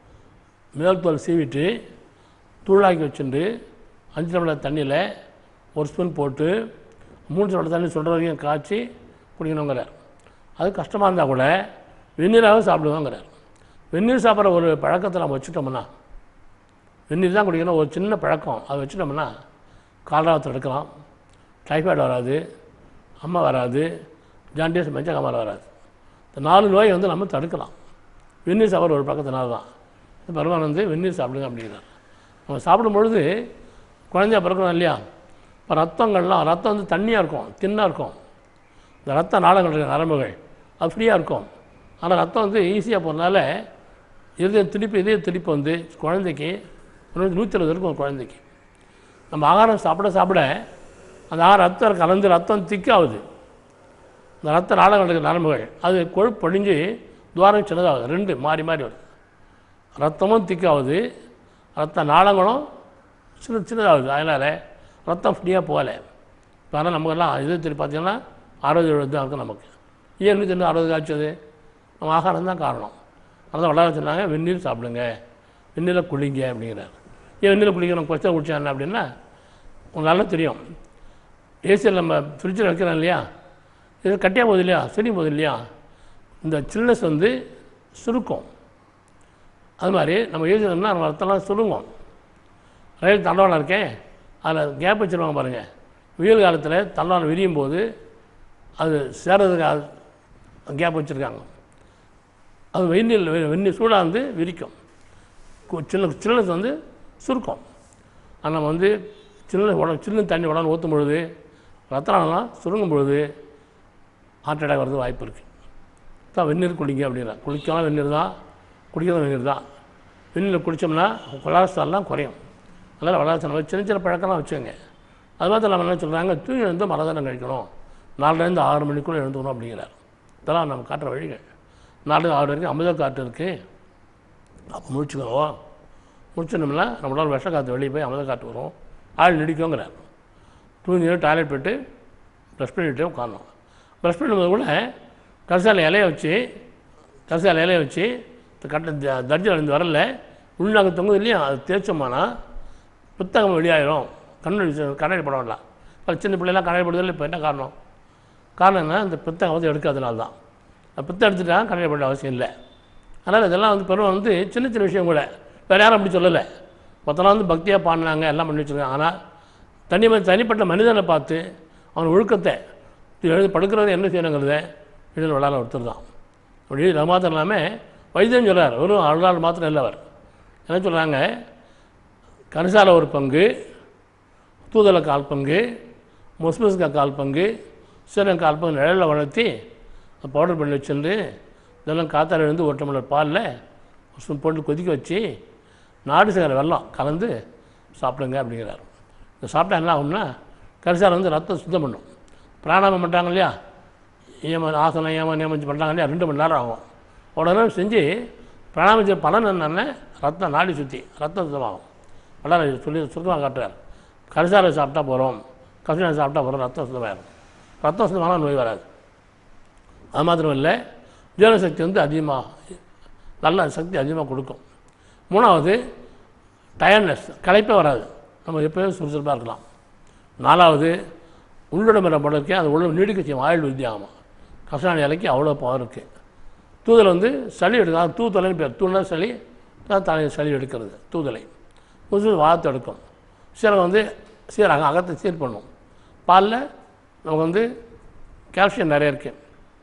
மேல் தோல் சீவிட்டு தூளாக்கி வச்சுட்டு அஞ்சு டம்ளர் தண்ணியில் ஒரு ஸ்பூன் போட்டு மூணு டம்ளர் தண்ணி சொல்கிற வரைக்கும் காய்ச்சி குடிக்கணுங்கிறார் அது கஷ்டமாக இருந்தால் கூட வெந்நீராக சாப்பிடுவோங்கிறார் வெந்நீர் சாப்பிட்ற ஒரு பழக்கத்தை நம்ம வச்சுட்டோம்னா வெந்நீர் தான் குடிக்கணும் ஒரு சின்ன பழக்கம் அதை வச்சுட்டோம்னா காலராவத்தை எடுக்கலாம் டைஃபாய்டு வராது அம்மா வராது ஜாண்டியஸ் மெஞ்சகாமல் வராது இந்த நாலு நோயை வந்து நம்ம தடுக்கலாம் வெந்நீர் சாப்பிட்ற ஒரு பழக்கத்தினால தான் பகவான் வந்து வெந்நீர் சாப்பிடுங்க அப்படிங்கிறார் நம்ம சாப்பிடும் பொழுது குழந்தையா பிறக்கணும் இல்லையா இப்போ ரத்தங்கள்லாம் ரத்தம் வந்து தண்ணியாக இருக்கும் தின்னாக இருக்கும் இந்த ரத்த நாளங்கள் இருக்கிற நரம்புகள் அது ஃப்ரீயாக இருக்கும் ஆனால் ரத்தம் வந்து ஈஸியாக போகிறதுனால இதய திருப்பி இதய திருப்பி வந்து குழந்தைக்கு நூற்றி இருபது இருக்கும் ஒரு குழந்தைக்கு நம்ம ஆகாரம் சாப்பிட சாப்பிட அந்த ஆகாரம் ரத்தம் கலந்து ரத்தம் திக்காகுது இந்த ரத்த நாளங்கள் இருக்கிற நரம்புகள் அது கொழுப்பு படிஞ்சு துவாரம் சின்னதாகுது ரெண்டு மாறி மாறி வருது ரத்தமும் திக்காகுது ரத்த நாளங்களும் சின்ன சின்னதாகுது அதனால் ரத்தம் ஃப்ரீயாக போகலை இப்போ ஆனால் நமக்கெல்லாம் இது திருப்பி பார்த்தீங்கன்னா அறுபது எழுபது தான் இருக்கும் நமக்கு ஏன் நூற்றி ரெண்டு அறுபது காய்ச்சது நம்ம ஆகாரம் தான் காரணம் அதான் வளர சொன்னாங்க வெந்நீர் சாப்பிடுங்க வெந்நீரில் குளிங்க அப்படிங்கிறார் ஏன் வெந்நீரில் குளிக்கிறோம் கொச்சை குடிச்சா என்ன அப்படின்னா உங்களுக்கு நல்லா தெரியும் ஏசியில் நம்ம ஃப்ரிட்ஜில் வைக்கிறோம் இல்லையா இது கட்டியாக போகுது இல்லையா செடி போகுது இல்லையா இந்த சில்னஸ் வந்து சுருக்கும் அது மாதிரி நம்ம யோசிச்சோம்னா நம்ம ரத்தம்லாம் சுருங்கும் ரயில் தண்டவாளம் இருக்கேன் அதில் கேப் வச்சுருவாங்க பாருங்கள் வெயில் காலத்தில் தண்டவாளம் விரியும் போது அது சேர்றதுக்கு கேப் வச்சுருக்காங்க அது வெந்நீர் வெந்நீர் சூடாக வந்து விரிக்கும் கு- சின்ன சில்னஸ் வந்து சுருக்கும் ஆனால் நம்ம வந்து சின்ன உடம்பு சின்ன தண்ணி உடம்பு ஊற்றும் பொழுது ரத்தனாலாம் சுருங்கும் பொழுது ஹார்ட் அட்டாக் வரது வாய்ப்பு இருக்குது தான் வெந்நீர் குடிங்க அப்படின்னா குளிக்கலாம் வெந்நீர் தான் குடிக்கிறது வெந்நீர் தான் வெந்நீர் குடித்தோம்னா கொலாஸ்ட்ரால்லாம் குறையும் அதனால் வளர்ச்சி நம்ம சின்ன சின்ன பழக்கம்லாம் வச்சுங்க அது மாதிரி நம்ம என்ன சொல்கிறாங்க தூங்கி வந்து மரதானம் கழிக்கணும் நாலுலேருந்து ஆறு மணிக்குள்ளே எழுந்துக்கணும் அப்படிங்கிறார் இதெல்லாம் நம்ம காட்டுற வழிகள் நாலு ஆறு வரைக்கும் அமிர்த காற்று இருக்குது அப்போ முடிச்சுக்கிறோம் முடிச்சிட்டோம்னா நம்மளால் விஷ காற்று வெளியே போய் அமிர்த காற்று வரும் ஆள் நடிக்குங்கிறார் தூங்கி டாய்லெட் போயிட்டு ப்ரஷ் பண்ணிட்டு உட்காரணும் ப்ரஷ் பண்ணும்போது கூட கரிசாலை இலைய வச்சு கரிசாலை இலைய வச்சு இந்த கட்ட த- தர்ஜில் இருந்து வரல உள்நாக்கு தொங்குது இல்லையா அது தேய்ச்சோம்னா புத்தகம் வெளியாயிரும் கண்ணாடி வச்சு- கண்ணாடி போட வேண்டாம் அது சின்ன பிள்ளைலாம் கண்ணாடி போடுறதில்ல இப்போ என்ன காரணம் காரணம் என்ன இந்த புத்தகம் வந்து எடுக்காதனால தான் அந்த புத்தகம் எடுத்துட்டா கண்ணாடி போட அவசியம் இல்லை அதனால் இதெல்லாம் வந்து பெருமை வந்து சின்ன சின்ன விஷயம் கூட வேறு யாரும் அப்படி சொல்லலை மொத்தம் வந்து பக்தியாக பாடினாங்க எல்லாம் பண்ணி வச்சுருக்காங்க ஆனால் தனி தனிப்பட்ட மனிதனை பார்த்து அவன் ஒழுக்கத்தை இது எழுதி படுக்கிறது என்ன செய்யணுங்கிறத எழுதி விளாட ஒருத்தர் தான் அப்படி அது மாத்திரம் இல்லாமல் வைத்தியம் சொல்கிறார் வெறும் அருளால் மாத்திரம் இல்லை அவர் என்ன சொல்கிறாங்க கரிசால ஒரு பங்கு தூதலை கால் பங்கு முஸ்முஸ்கா கால் பங்கு சீரகம் கால் பங்கு நிழலில் வளர்த்தி பவுடர் பண்ணி வச்சுருந்து இதெல்லாம் காத்தால எழுந்து ஒரு டம்ளர் பாலில் ஒரு ஸ்பூன் போட்டு கொதிக்க வச்சு நாடு சக்கரை வெல்லம் கலந்து சாப்பிடுங்க அப்படிங்கிறார் இதை சாப்பிட்டா என்ன ஆகும்னா கரிசால வந்து ரத்தம் சுத்தம் பண்ணும் பிராணாமம் பண்ணுறாங்க இல்லையா ஏம ஆசனம் ஏம நியமிச்சு பண்ணுறாங்க இல்லையா ரெண்டு மணி நேரம் ஆகும் உடனே செஞ்சு பிராணாமம் செய்ய பலன் என்னென்ன ரத்தம் நாடி சுற்றி ரத்தம் சுத்தமாகும் நல்லா சொல்லி சுத்தமாக காட்டுறார் கரிசாலை சாப்பிட்டா போகிறோம் கசினாலை சாப்பிட்டா போகிறோம் ரத்தம் சுத்தமாயிரும் ரத்தம் சுத்தமான நோய் வராது அது மாத்திரம் இல்லை ஜீரணசக்தி வந்து அதிகமாக நல்ல சக்தி அதிகமாக கொடுக்கும் மூணாவது டயர்ட்னஸ் களைப்பே வராது நம்ம எப்போயும் சுறுசுறுப்பாக இருக்கலாம் நாலாவது உள்ளுட மேலே போடுறதுக்கே அது உள்ள நீடிக்க செய்யும் ஆயுள் வித்தியாகமாக கசாணி இலைக்கு அவ்வளோ பவர் இருக்குது தூதல் வந்து சளி எடுக்கும் அது தூத்தலைன்னு பேர் தூணா சளி தான் தலை சளி எடுக்கிறது தூதலை முசு வாதத்தை எடுக்கும் சிலர் வந்து சீராக அகத்தை சீர் பண்ணும் பாலில் நமக்கு வந்து கால்சியம் நிறைய இருக்குது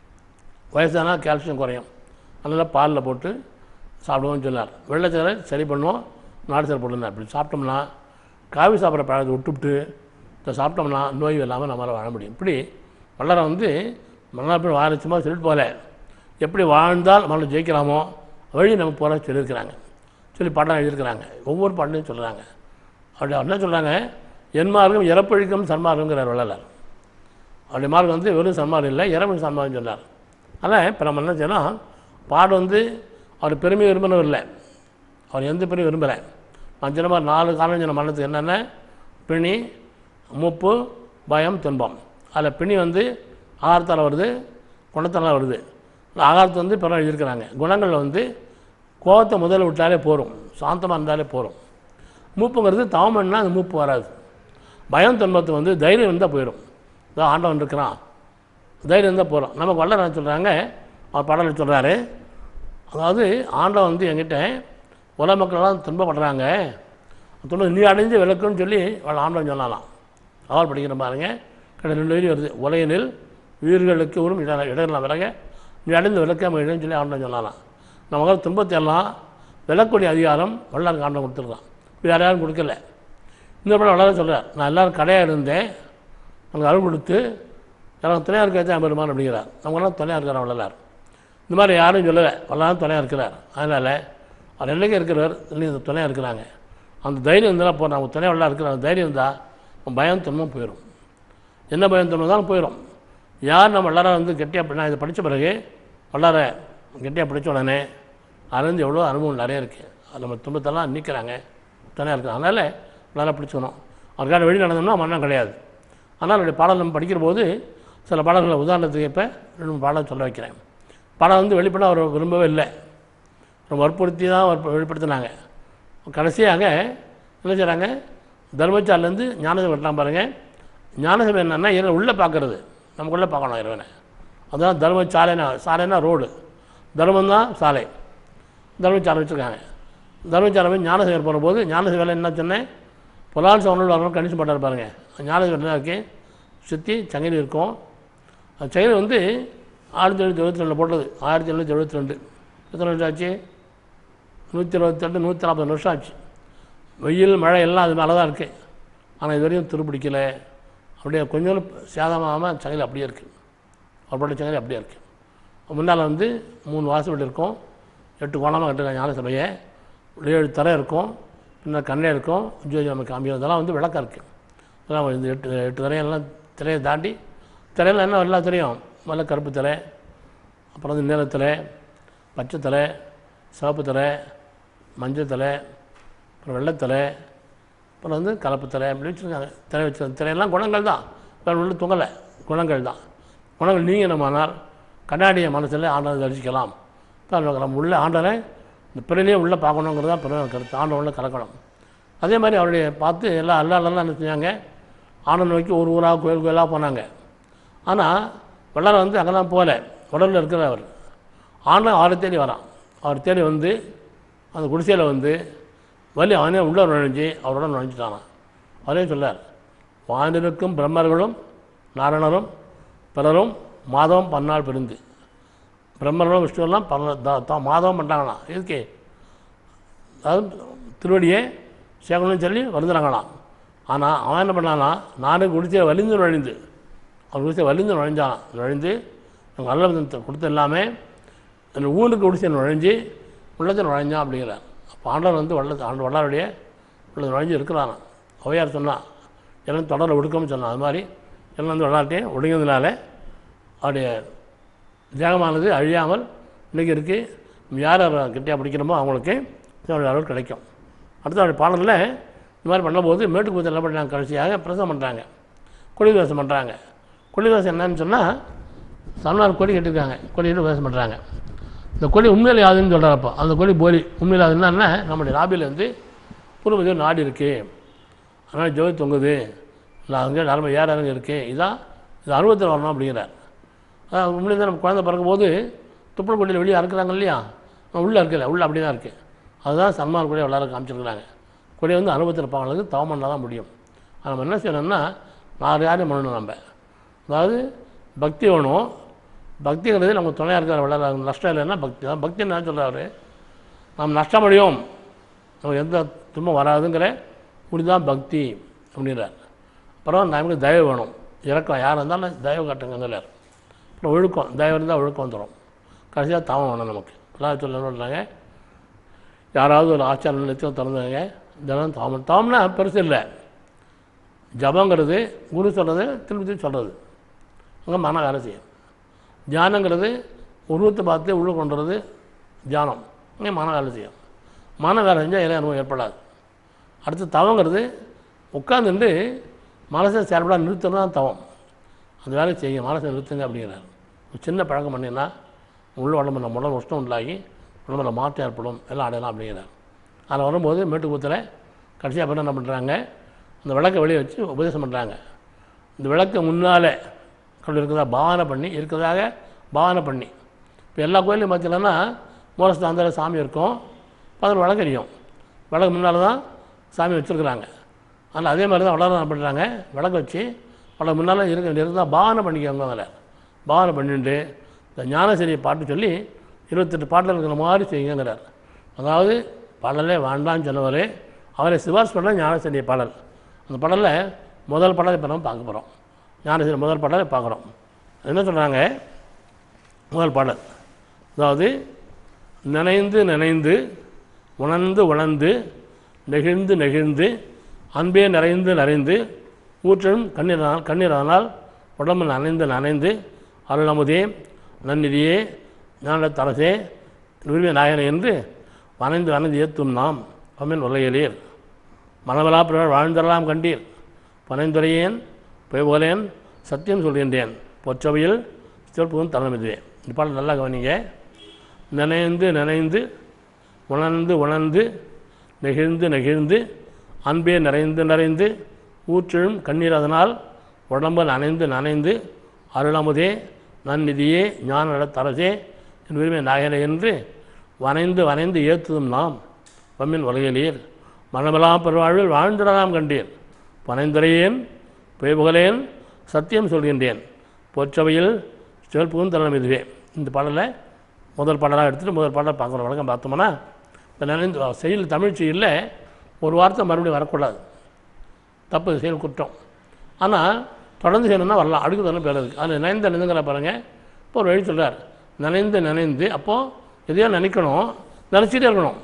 வயசானா கால்சியம் குறையும் அதனால் பாலில் போட்டு சாப்பிடுவோம்னு சொன்னார் வெள்ளைச்சரை சரி பண்ணுவோம் நாடு சரி போட்டுருந்தார் இப்படி சாப்பிட்டோம்னா காவி சாப்பிட்ற பழத்தை விட்டுவிட்டு இதை சாப்பிட்டோம்னா நோய் இல்லாமல் நம்மளால் வாழ முடியும் இப்படி வள்ளரை வந்து மன்னார் வாரச்சுமா சொல்லிட்டு போகல எப்படி வாழ்ந்தால் நம்மளை ஜெயிக்கலாமோ வழி நம்ம போகிற சொல்லியிருக்கிறாங்க சொல்லி பாடம் எழுதியிருக்கிறாங்க ஒவ்வொரு பாடலையும் சொல்கிறாங்க அப்படி என்ன சொல்கிறாங்க என் மார்க்கம் இறப்பழிக்கும் சன்மார்க்கங்கிறார் வள்ளலார் அப்படி மார்க்கம் வந்து வெறும் சன்மார்க்கம் இல்லை இறப்பு சன்மார்க்கம் சொன்னார் ஆனால் இப்போ நம்ம என்ன செய்யணும் பாடு வந்து அவர் பெருமை விரும்பினவர் இல்லை அவர் எந்த பெருமையும் விரும்பலை நான் சொன்ன மாதிரி நாலு காரணம் சொன்ன மரணத்துக்கு என்னென்ன பிணி மூப்பு பயம் துன்பம் அதில் பிணி வந்து ஆகாரத்தால் வருது குணத்தால் வருது ஆகாரத்தை வந்து பிறகு எழுதியிருக்கிறாங்க குணங்களில் வந்து கோபத்தை முதல்ல விட்டாலே போகும் சாந்தமாக இருந்தாலே போகும் மூப்புங்கிறது தவமன்னா அந்த மூப்பு வராது பயம் துன்பத்தை வந்து தைரியம் இருந்தால் போயிடும் இதோ ஆண்டவன் இருக்கிறான் தைரியம் இருந்தால் போகிறோம் நமக்கு வல்லற சொல்கிறாங்க அவர் பாடலில் சொல்கிறாரு அதாவது ஆண்டவன் வந்து என்கிட்ட உலக மக்கள்லாம் துன்பப்படுறாங்க துன்பம் நீ அடைஞ்சு விளக்குன்னு சொல்லி அவள் ஆண்டவன் சொன்னாலாம் அவள் படிக்கிற பாருங்க கடை ரெண்டு வரி வருது உலகினில் உயிர்களுக்கு ஒரு இட இடலாம் விலக நீ அடைந்து விளக்க முடியும்னு சொல்லி ஆண்டவன் சொன்னாலாம் நமக்கு துன்பத்தை எல்லாம் விளக்கூடிய அதிகாரம் வல்லாருக்கு ஆண்டவன் கொடுத்துருக்கான் வேறு யாரும் கொடுக்கல இந்த படம் வளர சொல்கிறார் நான் எல்லோரும் கடையாக இருந்தேன் அங்கே அருள் கொடுத்து எனக்கு துணையாக இருக்கிறது பெருமான் அப்படிங்கிறார் அவங்களாம் துணையாக இருக்கிறார் வள்ளலார் இந்த மாதிரி யாரும் சொல்லலை வல்லாரும் துணையாக இருக்கிறார் அதனால் அவர் என்னைக்கே இருக்கிறவர் இல்லைங்க துணையாக இருக்கிறாங்க அந்த தைரியம் இருந்தால் போ நம்ம துணையாக வள்ளலார் இருக்கிற அந்த தைரியம் இருந்தால் நம்ம பயம் துன்பம் போயிடும் என்ன பயம் துன்பம் தான் போயிடும் யார் நம்ம வல்லார வந்து கெட்டியாக நான் இதை படித்த பிறகு வல்லார கெட்டியாக படித்த உடனே அதுலேருந்து எவ்வளோ அனுபவம் நிறைய இருக்குது அது நம்ம துன்பத்தெல்லாம் நீக்கிறாங்க துணையாக இருக்கிறாங்க அதனால் வல்லார பிடிச்சிக்கணும் அவருக்கான வழி நடந்தோம்னா மரணம் கிடையாது ஆனால் என்னுடைய பாடல் நம்ம படிக்கிற போது சில பாடல்களை உதாரணத்துக்கு இப்போ ரெண்டு மூணு பாடம் சொல்ல வைக்கிறேன் பாடம் வந்து வெளிப்பட அவர் விரும்பவே இல்லை ரொம்ப வற்புறுத்தி தான் வற்பு வெளிப்படுத்தினாங்க கடைசியாக என்ன செய்கிறாங்க தர்மச்சாலேருந்து ஞானசபை வெட்டலாம் பாருங்கள் ஞானசபை என்னென்னா இறைவன் உள்ளே பார்க்குறது நமக்குள்ளே பார்க்கணும் இறைவனை அதுதான் தர்ம சாலைனா சாலைனா ரோடு தர்மம் தான் சாலை தர்மச்சாலை வச்சுருக்காங்க தர்மச்சாலை ஞானசபை போகும்போது ஞானசபையில் என்ன சொன்னேன் புலால் சவனல் வரணும் கணிசம் போட்டார் பாருங்கள் ஞானசபை என்ன இருக்கு சுற்றி சங்கிலி இருக்கும் அந்த சங்கிலி வந்து ஆயிரத்தி எழுநூற்றி எழுபத்தி ரெண்டில் போட்டது ஆயிரத்தி எழுநூற்றி எழுபத்தி ரெண்டு எத்தனை வருஷம் ஆச்சு நூற்றி இருபத்தெட்டு நூற்றி நாற்பது வருஷம் ஆச்சு வெயில் மழை எல்லாம் அது மேலே தான் இருக்குது ஆனால் இது வரையும் துருப்பிடிக்கலை அப்படியே கொஞ்சம் சேதமாகாமல் சங்கிலி அப்படியே இருக்குது அவர் போட்ட சங்கிலி அப்படியே இருக்குது முன்னால் வந்து மூணு வாசல் வீடு இருக்கும் எட்டு கோணமாக கட்டுருக்காங்க ஞான சபையை ஏழு தரை இருக்கும் பின்னர் கண்ணே இருக்கும் ஜோதி நம்ம காமியம் இதெல்லாம் வந்து விளக்கம் இருக்குது இதெல்லாம் இந்த எட்டு எட்டு திரையெல்லாம் திரையை தாண்டி திரையில் என்ன எல்லா திரையும் முதல்ல கருப்பு திரை அப்புறம் வந்து நீலத்திரை பச்சை திரை சிவப்பு திரை மஞ்சள் திரை அப்புறம் வெள்ளைத்திரை அப்புறம் வந்து கலப்பு திரை அப்படி வச்சுருக்காங்க திரை வச்சு திரையெல்லாம் குணங்கள் தான் வேறு உள்ள தொங்கலை குணங்கள் தான் குணங்கள் நீங்கினமானால் கண்ணாடியை மனசில் ஆண்டதை தரிசிக்கலாம் தான் நம்ம உள்ள ஆண்டரை இந்த பிறனையே உள்ளே பார்க்கணுங்கிறது தான் பிறகு கருத்து ஆண்டை உள்ள கலக்கணும் அதே மாதிரி அவருடைய பார்த்து எல்லாம் அல்லாலெல்லாம் என்ன செஞ்சாங்க ஆண்டை நோக்கி ஒரு ஊராக கோயில் கோயிலாக போனாங்க ஆனால் வெள்ளாரம் வந்து அங்கெல்லாம் போகல உடலில் இருக்கிற அவர் ஆண்டவன் அவரை தேடி வரான் அவர் தேடி வந்து அந்த குடிசையில் வந்து வலி அவனே உள்ளே நுழைஞ்சு அவரோட நுழைஞ்சிட்டானான் அவரே சொல்லார் வானிருக்கும் பிரம்மர்களும் நாரணரும் பிறரும் மாதவம் பன்னாள் பிரிந்து பிரம்மர்களும் விஷ்ணுவெல்லாம் பல த- த- மாதவம் பண்ணிட்டாங்களாம் இதுக்கே அதாவது திருவடியே சேகணும்னு சொல்லி வருந்துறாங்களாம் ஆனால் அவன் என்ன பண்ணானா நானும் குடிசையை வலிந்து நுழைந்து அவன் குடிசை வலிந்து நுழைஞ்சான் நுழைந்து எங்கள் நல்ல கொடுத்த எல்லாமே அந்த ஊருக்கு குடிசை நுழைஞ்சு உள்ளத்தில் நுழைஞ்சான் அப்படிங்கிறார் அப்போ ஆண்டவர் வந்து வள்ள ஆண்டு வல்லாருடைய உள்ள நுழைஞ்சு இருக்கிறான் அவையார் சொன்னான் எல்லாம் தொடர ஒடுக்கம்னு சொன்னான் அது மாதிரி எல்லாம் வந்து வல்லாட்டையும் ஒடுங்கிறதுனால அவருடைய தேகமானது அழியாமல் இன்றைக்கி இருக்குது யார் யார் கெட்டியாக பிடிக்கிறோமோ அவங்களுக்கு அவருடைய அருள் கிடைக்கும் அடுத்து அவருடைய பாடலில் இந்த மாதிரி பண்ணும்போது மேட்டுக்கு என்ன பண்ணுறாங்க கடைசியாக பிரசவம் பண்ணுறாங்க கொடிவாசம் பண்ணுறாங்க கொடிவாசம் என்னன்னு சொன்னால் தமிழ்நாடு கொடி கட்டியிருக்காங்க கொடிட்டு விவசாயம் பண்ணுறாங்க இந்த கொடி உண்மையில் யாதுன்னு சொல்கிறாப்போ அந்த கொடி போலி உண்மையில் யாதுன்னா என்ன நம்முடைய லாபியில் வந்து பூர்வதி ஒரு நாடு இருக்குது அதனால் ஜோதி தொங்குது இல்லை அங்கே நரம்பு ஏற இறங்க இருக்குது இதான் இது அனுபவத்தில் வரணும் அப்படிங்கிறார் அதான் உண்மையிலே தான் நம்ம குழந்தை பிறக்கும்போது துப்புள் கொடியில் வெளியே அறுக்குறாங்க இல்லையா உள்ளே இருக்கல உள்ளே அப்படி தான் இருக்குது அதுதான் சன்மான் கொடியை விளாட காமிச்சிருக்கிறாங்க கொடியை வந்து அனுபவத்தில் பார்க்கறதுக்கு தவமன்னா தான் முடியும் நம்ம என்ன செய்யணும்னா நாலு காரியம் பண்ணணும் நம்ம அதாவது பக்தி வேணும் பக்திங்கிறது நமக்கு துணையாக இருக்கிற விளையாட நஷ்டம் இல்லைன்னா பக்தி தான் பக்தி என்ன சொல்கிறாரு நம்ம நஷ்டமடையோம் நமக்கு எந்த துன்பம் வராதுங்கிற முடிதான் பக்தி அப்படின்றார் அப்புறம் நமக்கு தயவு வேணும் இறக்கம் யார் இருந்தாலும் தயவு காட்டுங்கிறார் அப்புறம் ஒழுக்கம் தயவு இருந்தால் ஒழுக்கம் வந்துடும் கடைசியாக தவம் வேணும் நமக்கு எல்லாம் சொல்ல சொல்கிறாங்க யாராவது ஒரு ஆச்சார நிலையத்தையும் திறந்தாங்க தினம் தாமம் தாமம்னா பெருசு இல்லை ஜபங்கிறது குரு சொல்கிறது திருப்பி திருப்பி சொல்கிறது அங்கே மன வேலை செய்யும் தியானங்கிறது உருவத்தை பார்த்து உள்ள கொண்டு வர்றது தியானம் அங்கே மன வேலை செய்யும் மன வேலை செஞ்சால் இறை அனுபவம் ஏற்படாது அடுத்து தவங்கிறது உட்காந்துட்டு மனசை செயல்பட நிறுத்தணும் தான் தவம் அந்த வேலையை செய்யுங்க மனசை நிறுத்துங்க அப்படிங்கிறார் ஒரு சின்ன பழக்கம் பண்ணினா உள்ள உடம்பு நம்ம உடம்பு உஷ்ணம் உண்டாகி உடம்புல மாற்றம் ஏற்படும் எல்லாம் அடையலாம் அப்படிங்கிறார் அதில் வரும்போது மேட்டுக்குத்தில் கடைசியாக அப்புறம் என்ன பண்ணுறாங்க அந்த விளக்கை வெளியே வச்சு உபதேசம் பண்ணுறாங்க இந்த விளக்கு முன்னால் கடவுள் இருக்கிறதா பாவனை பண்ணி இருக்கிறதாக பாவனை பண்ணி இப்போ எல்லா கோயிலையும் பார்த்தீங்கன்னா மூலஸ்தானத்தில் சாமி இருக்கும் பதில் விளக்கு எரியும் விளக்கு முன்னால் தான் சாமி வச்சுருக்குறாங்க ஆனால் அதே மாதிரி தான் வளர என்ன பண்ணுறாங்க விளக்கு வச்சு விளக்கு முன்னால் இருக்க இருந்தால் பாவனை பண்ணிக்கோங்க அதில் பாவனை பண்ணிட்டு இந்த ஞானசரியை பாட்டு சொல்லி இருபத்தெட்டு பாட்டில் இருக்கிற மாதிரி செய்யுங்கிறார் அதாவது பாடலே வேண்டான்னு சொன்னவர் அவரை சிபாரிசு பண்ண ஞானசரிய பாடல் அந்த பாடலில் முதல் பாடலை இப்போ நம்ம பார்க்க போகிறோம் ஞானசரி முதல் பாடலை பார்க்குறோம் என்ன சொல்கிறாங்க முதல் பாடல் அதாவது நினைந்து நினைந்து உணர்ந்து உணர்ந்து நெகிழ்ந்து நெகிழ்ந்து அன்பே நிறைந்து நிறைந்து ஊற்றும் கண்ணீரால் கண்ணீரானால் உடம்பு நனைந்து நனைந்து அருளமுதே நன்னிதியே ஞானத்தரசே விரும்பிய நாயனை என்று வனைந்து வனைந்து ஏத்தும் நாம் அம்மின் உலகிலீர் மனவலா பிறர் வாழ்ந்தரலாம் கண்டீர் பனைந்துரையேன் பொய்போலேன் சத்தியம் சொல்கின்றேன் பொற்றவையில் சிறப்பும் தலைமைதுவே இந்த பாடல் நல்லா கவனிங்க நினைந்து நினைந்து உணர்ந்து உணர்ந்து நெகிழ்ந்து நெகிழ்ந்து அன்பே நிறைந்து நிறைந்து ஊற்றிலும் கண்ணீர் அதனால் உடம்பு நனைந்து நனைந்து அருளமுதே நன்னிதியே ஞான நடத்தரசே என் விரும்பிய நாயனை என்று வனைந்து வனைந்து ஏத்துதும் நாம் பம்மின் உலகிலீர் மனமெல்லாம் பெருவாழ்வில் வாழ்ந்திடலாம் கண்டீர் பனைந்துரையேன் பொய்புகழேன் சத்தியம் சொல்கின்றேன் பொற்றவையில் சிவப்புகும் தருணம் இதுவே இந்த பாடலை முதல் பாடலாக எடுத்துகிட்டு முதல் பாடலை பார்க்குற வழக்கம் பார்த்தோம்னா இப்போ நினைந்து செயல் தமிழ் செயலில் ஒரு வார்த்தை மறுபடியும் வரக்கூடாது தப்பு செயல் குற்றம் ஆனால் தொடர்ந்து செய்யணும்னா வரலாம் அடுக்கு தொடர்ந்து பேர் இருக்குது அதில் நினைந்த நினைந்துங்கிற பாருங்கள் இப்போ ஒரு வழி சொல்கிறார் நினைந்து நினைந்து அப்போது எதையோ நினைக்கணும் நினச்சிட்டே இருக்கணும்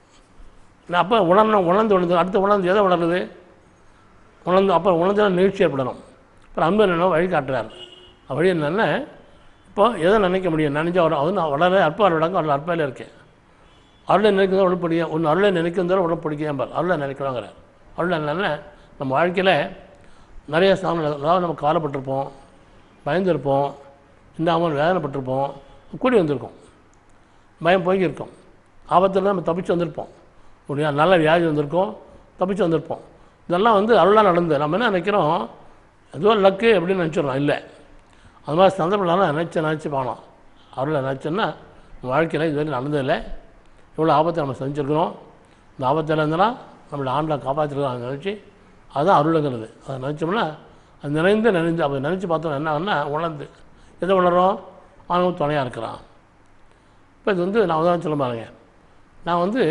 நான் அப்போ உணரணும் உணர்ந்து உணர்ந்து அடுத்து உணர்ந்து எதை உணருது உணர்ந்து அப்போ உணர்ந்து நிகழ்ச்சி ஏற்படணும் அப்புறம் அன்பு என்ன வழி காட்டுறார் வழி என்னென்ன இப்போ எதை நினைக்க முடியும் நினைச்சா வரும் அது நான் வளர அற்ப விளக்கம் அதில் அற்பையில் இருக்கேன் அருளை நினைக்கிறதா உடற்படிக்க ஒன்று அருளை நினைக்கிறதோட உடற்படிக்காமல் அருளை நினைக்கிறாங்கிறார் அருளை என்னென்ன நம்ம வாழ்க்கையில் நிறைய ஸ்தானங்கள் அதாவது நம்ம கவலைப்பட்டிருப்போம் பயந்துருப்போம் இந்தாமல் வேதனைப்பட்டிருப்போம் கூடி வந்திருக்கோம் பயம் போய்க்கிருக்கோம் ஆபத்தில் நம்ம தப்பிச்சு வந்திருப்போம் ஒரு நல்ல வியாதி வந்திருக்கோம் தப்பிச்சு வந்திருப்போம் இதெல்லாம் வந்து அருளாக நடந்து நம்ம என்ன நினைக்கிறோம் ஏதோ லக்கு அப்படின்னு நினச்சிடறோம் இல்லை அது மாதிரி சந்தர்ப்பம்லாம் நினச்சி நினச்சி போனோம் அருளை நினச்சோன்னா வாழ்க்கையில் இது வரைக்கும் நடந்ததில்லை இவ்வளோ ஆபத்தை நம்ம செஞ்சுருக்கிறோம் இந்த ஆபத்தில் இருந்தனா நம்மளை ஆண்டை காப்பாற்றிருக்கோம் நினச்சி அதுதான் அருளுங்கிறது அதை நினச்சோம்னா அது நினைந்து நினைந்து அப்போ நினச்சி பார்த்தோம் என்ன ஆகும்னா உணர்ந்து எதை உணர்றோம் அவனும் துணையாக இருக்கிறான் இப்போ இது வந்து நான் உதாரணம் சொல்ல பாருங்க நான் வந்து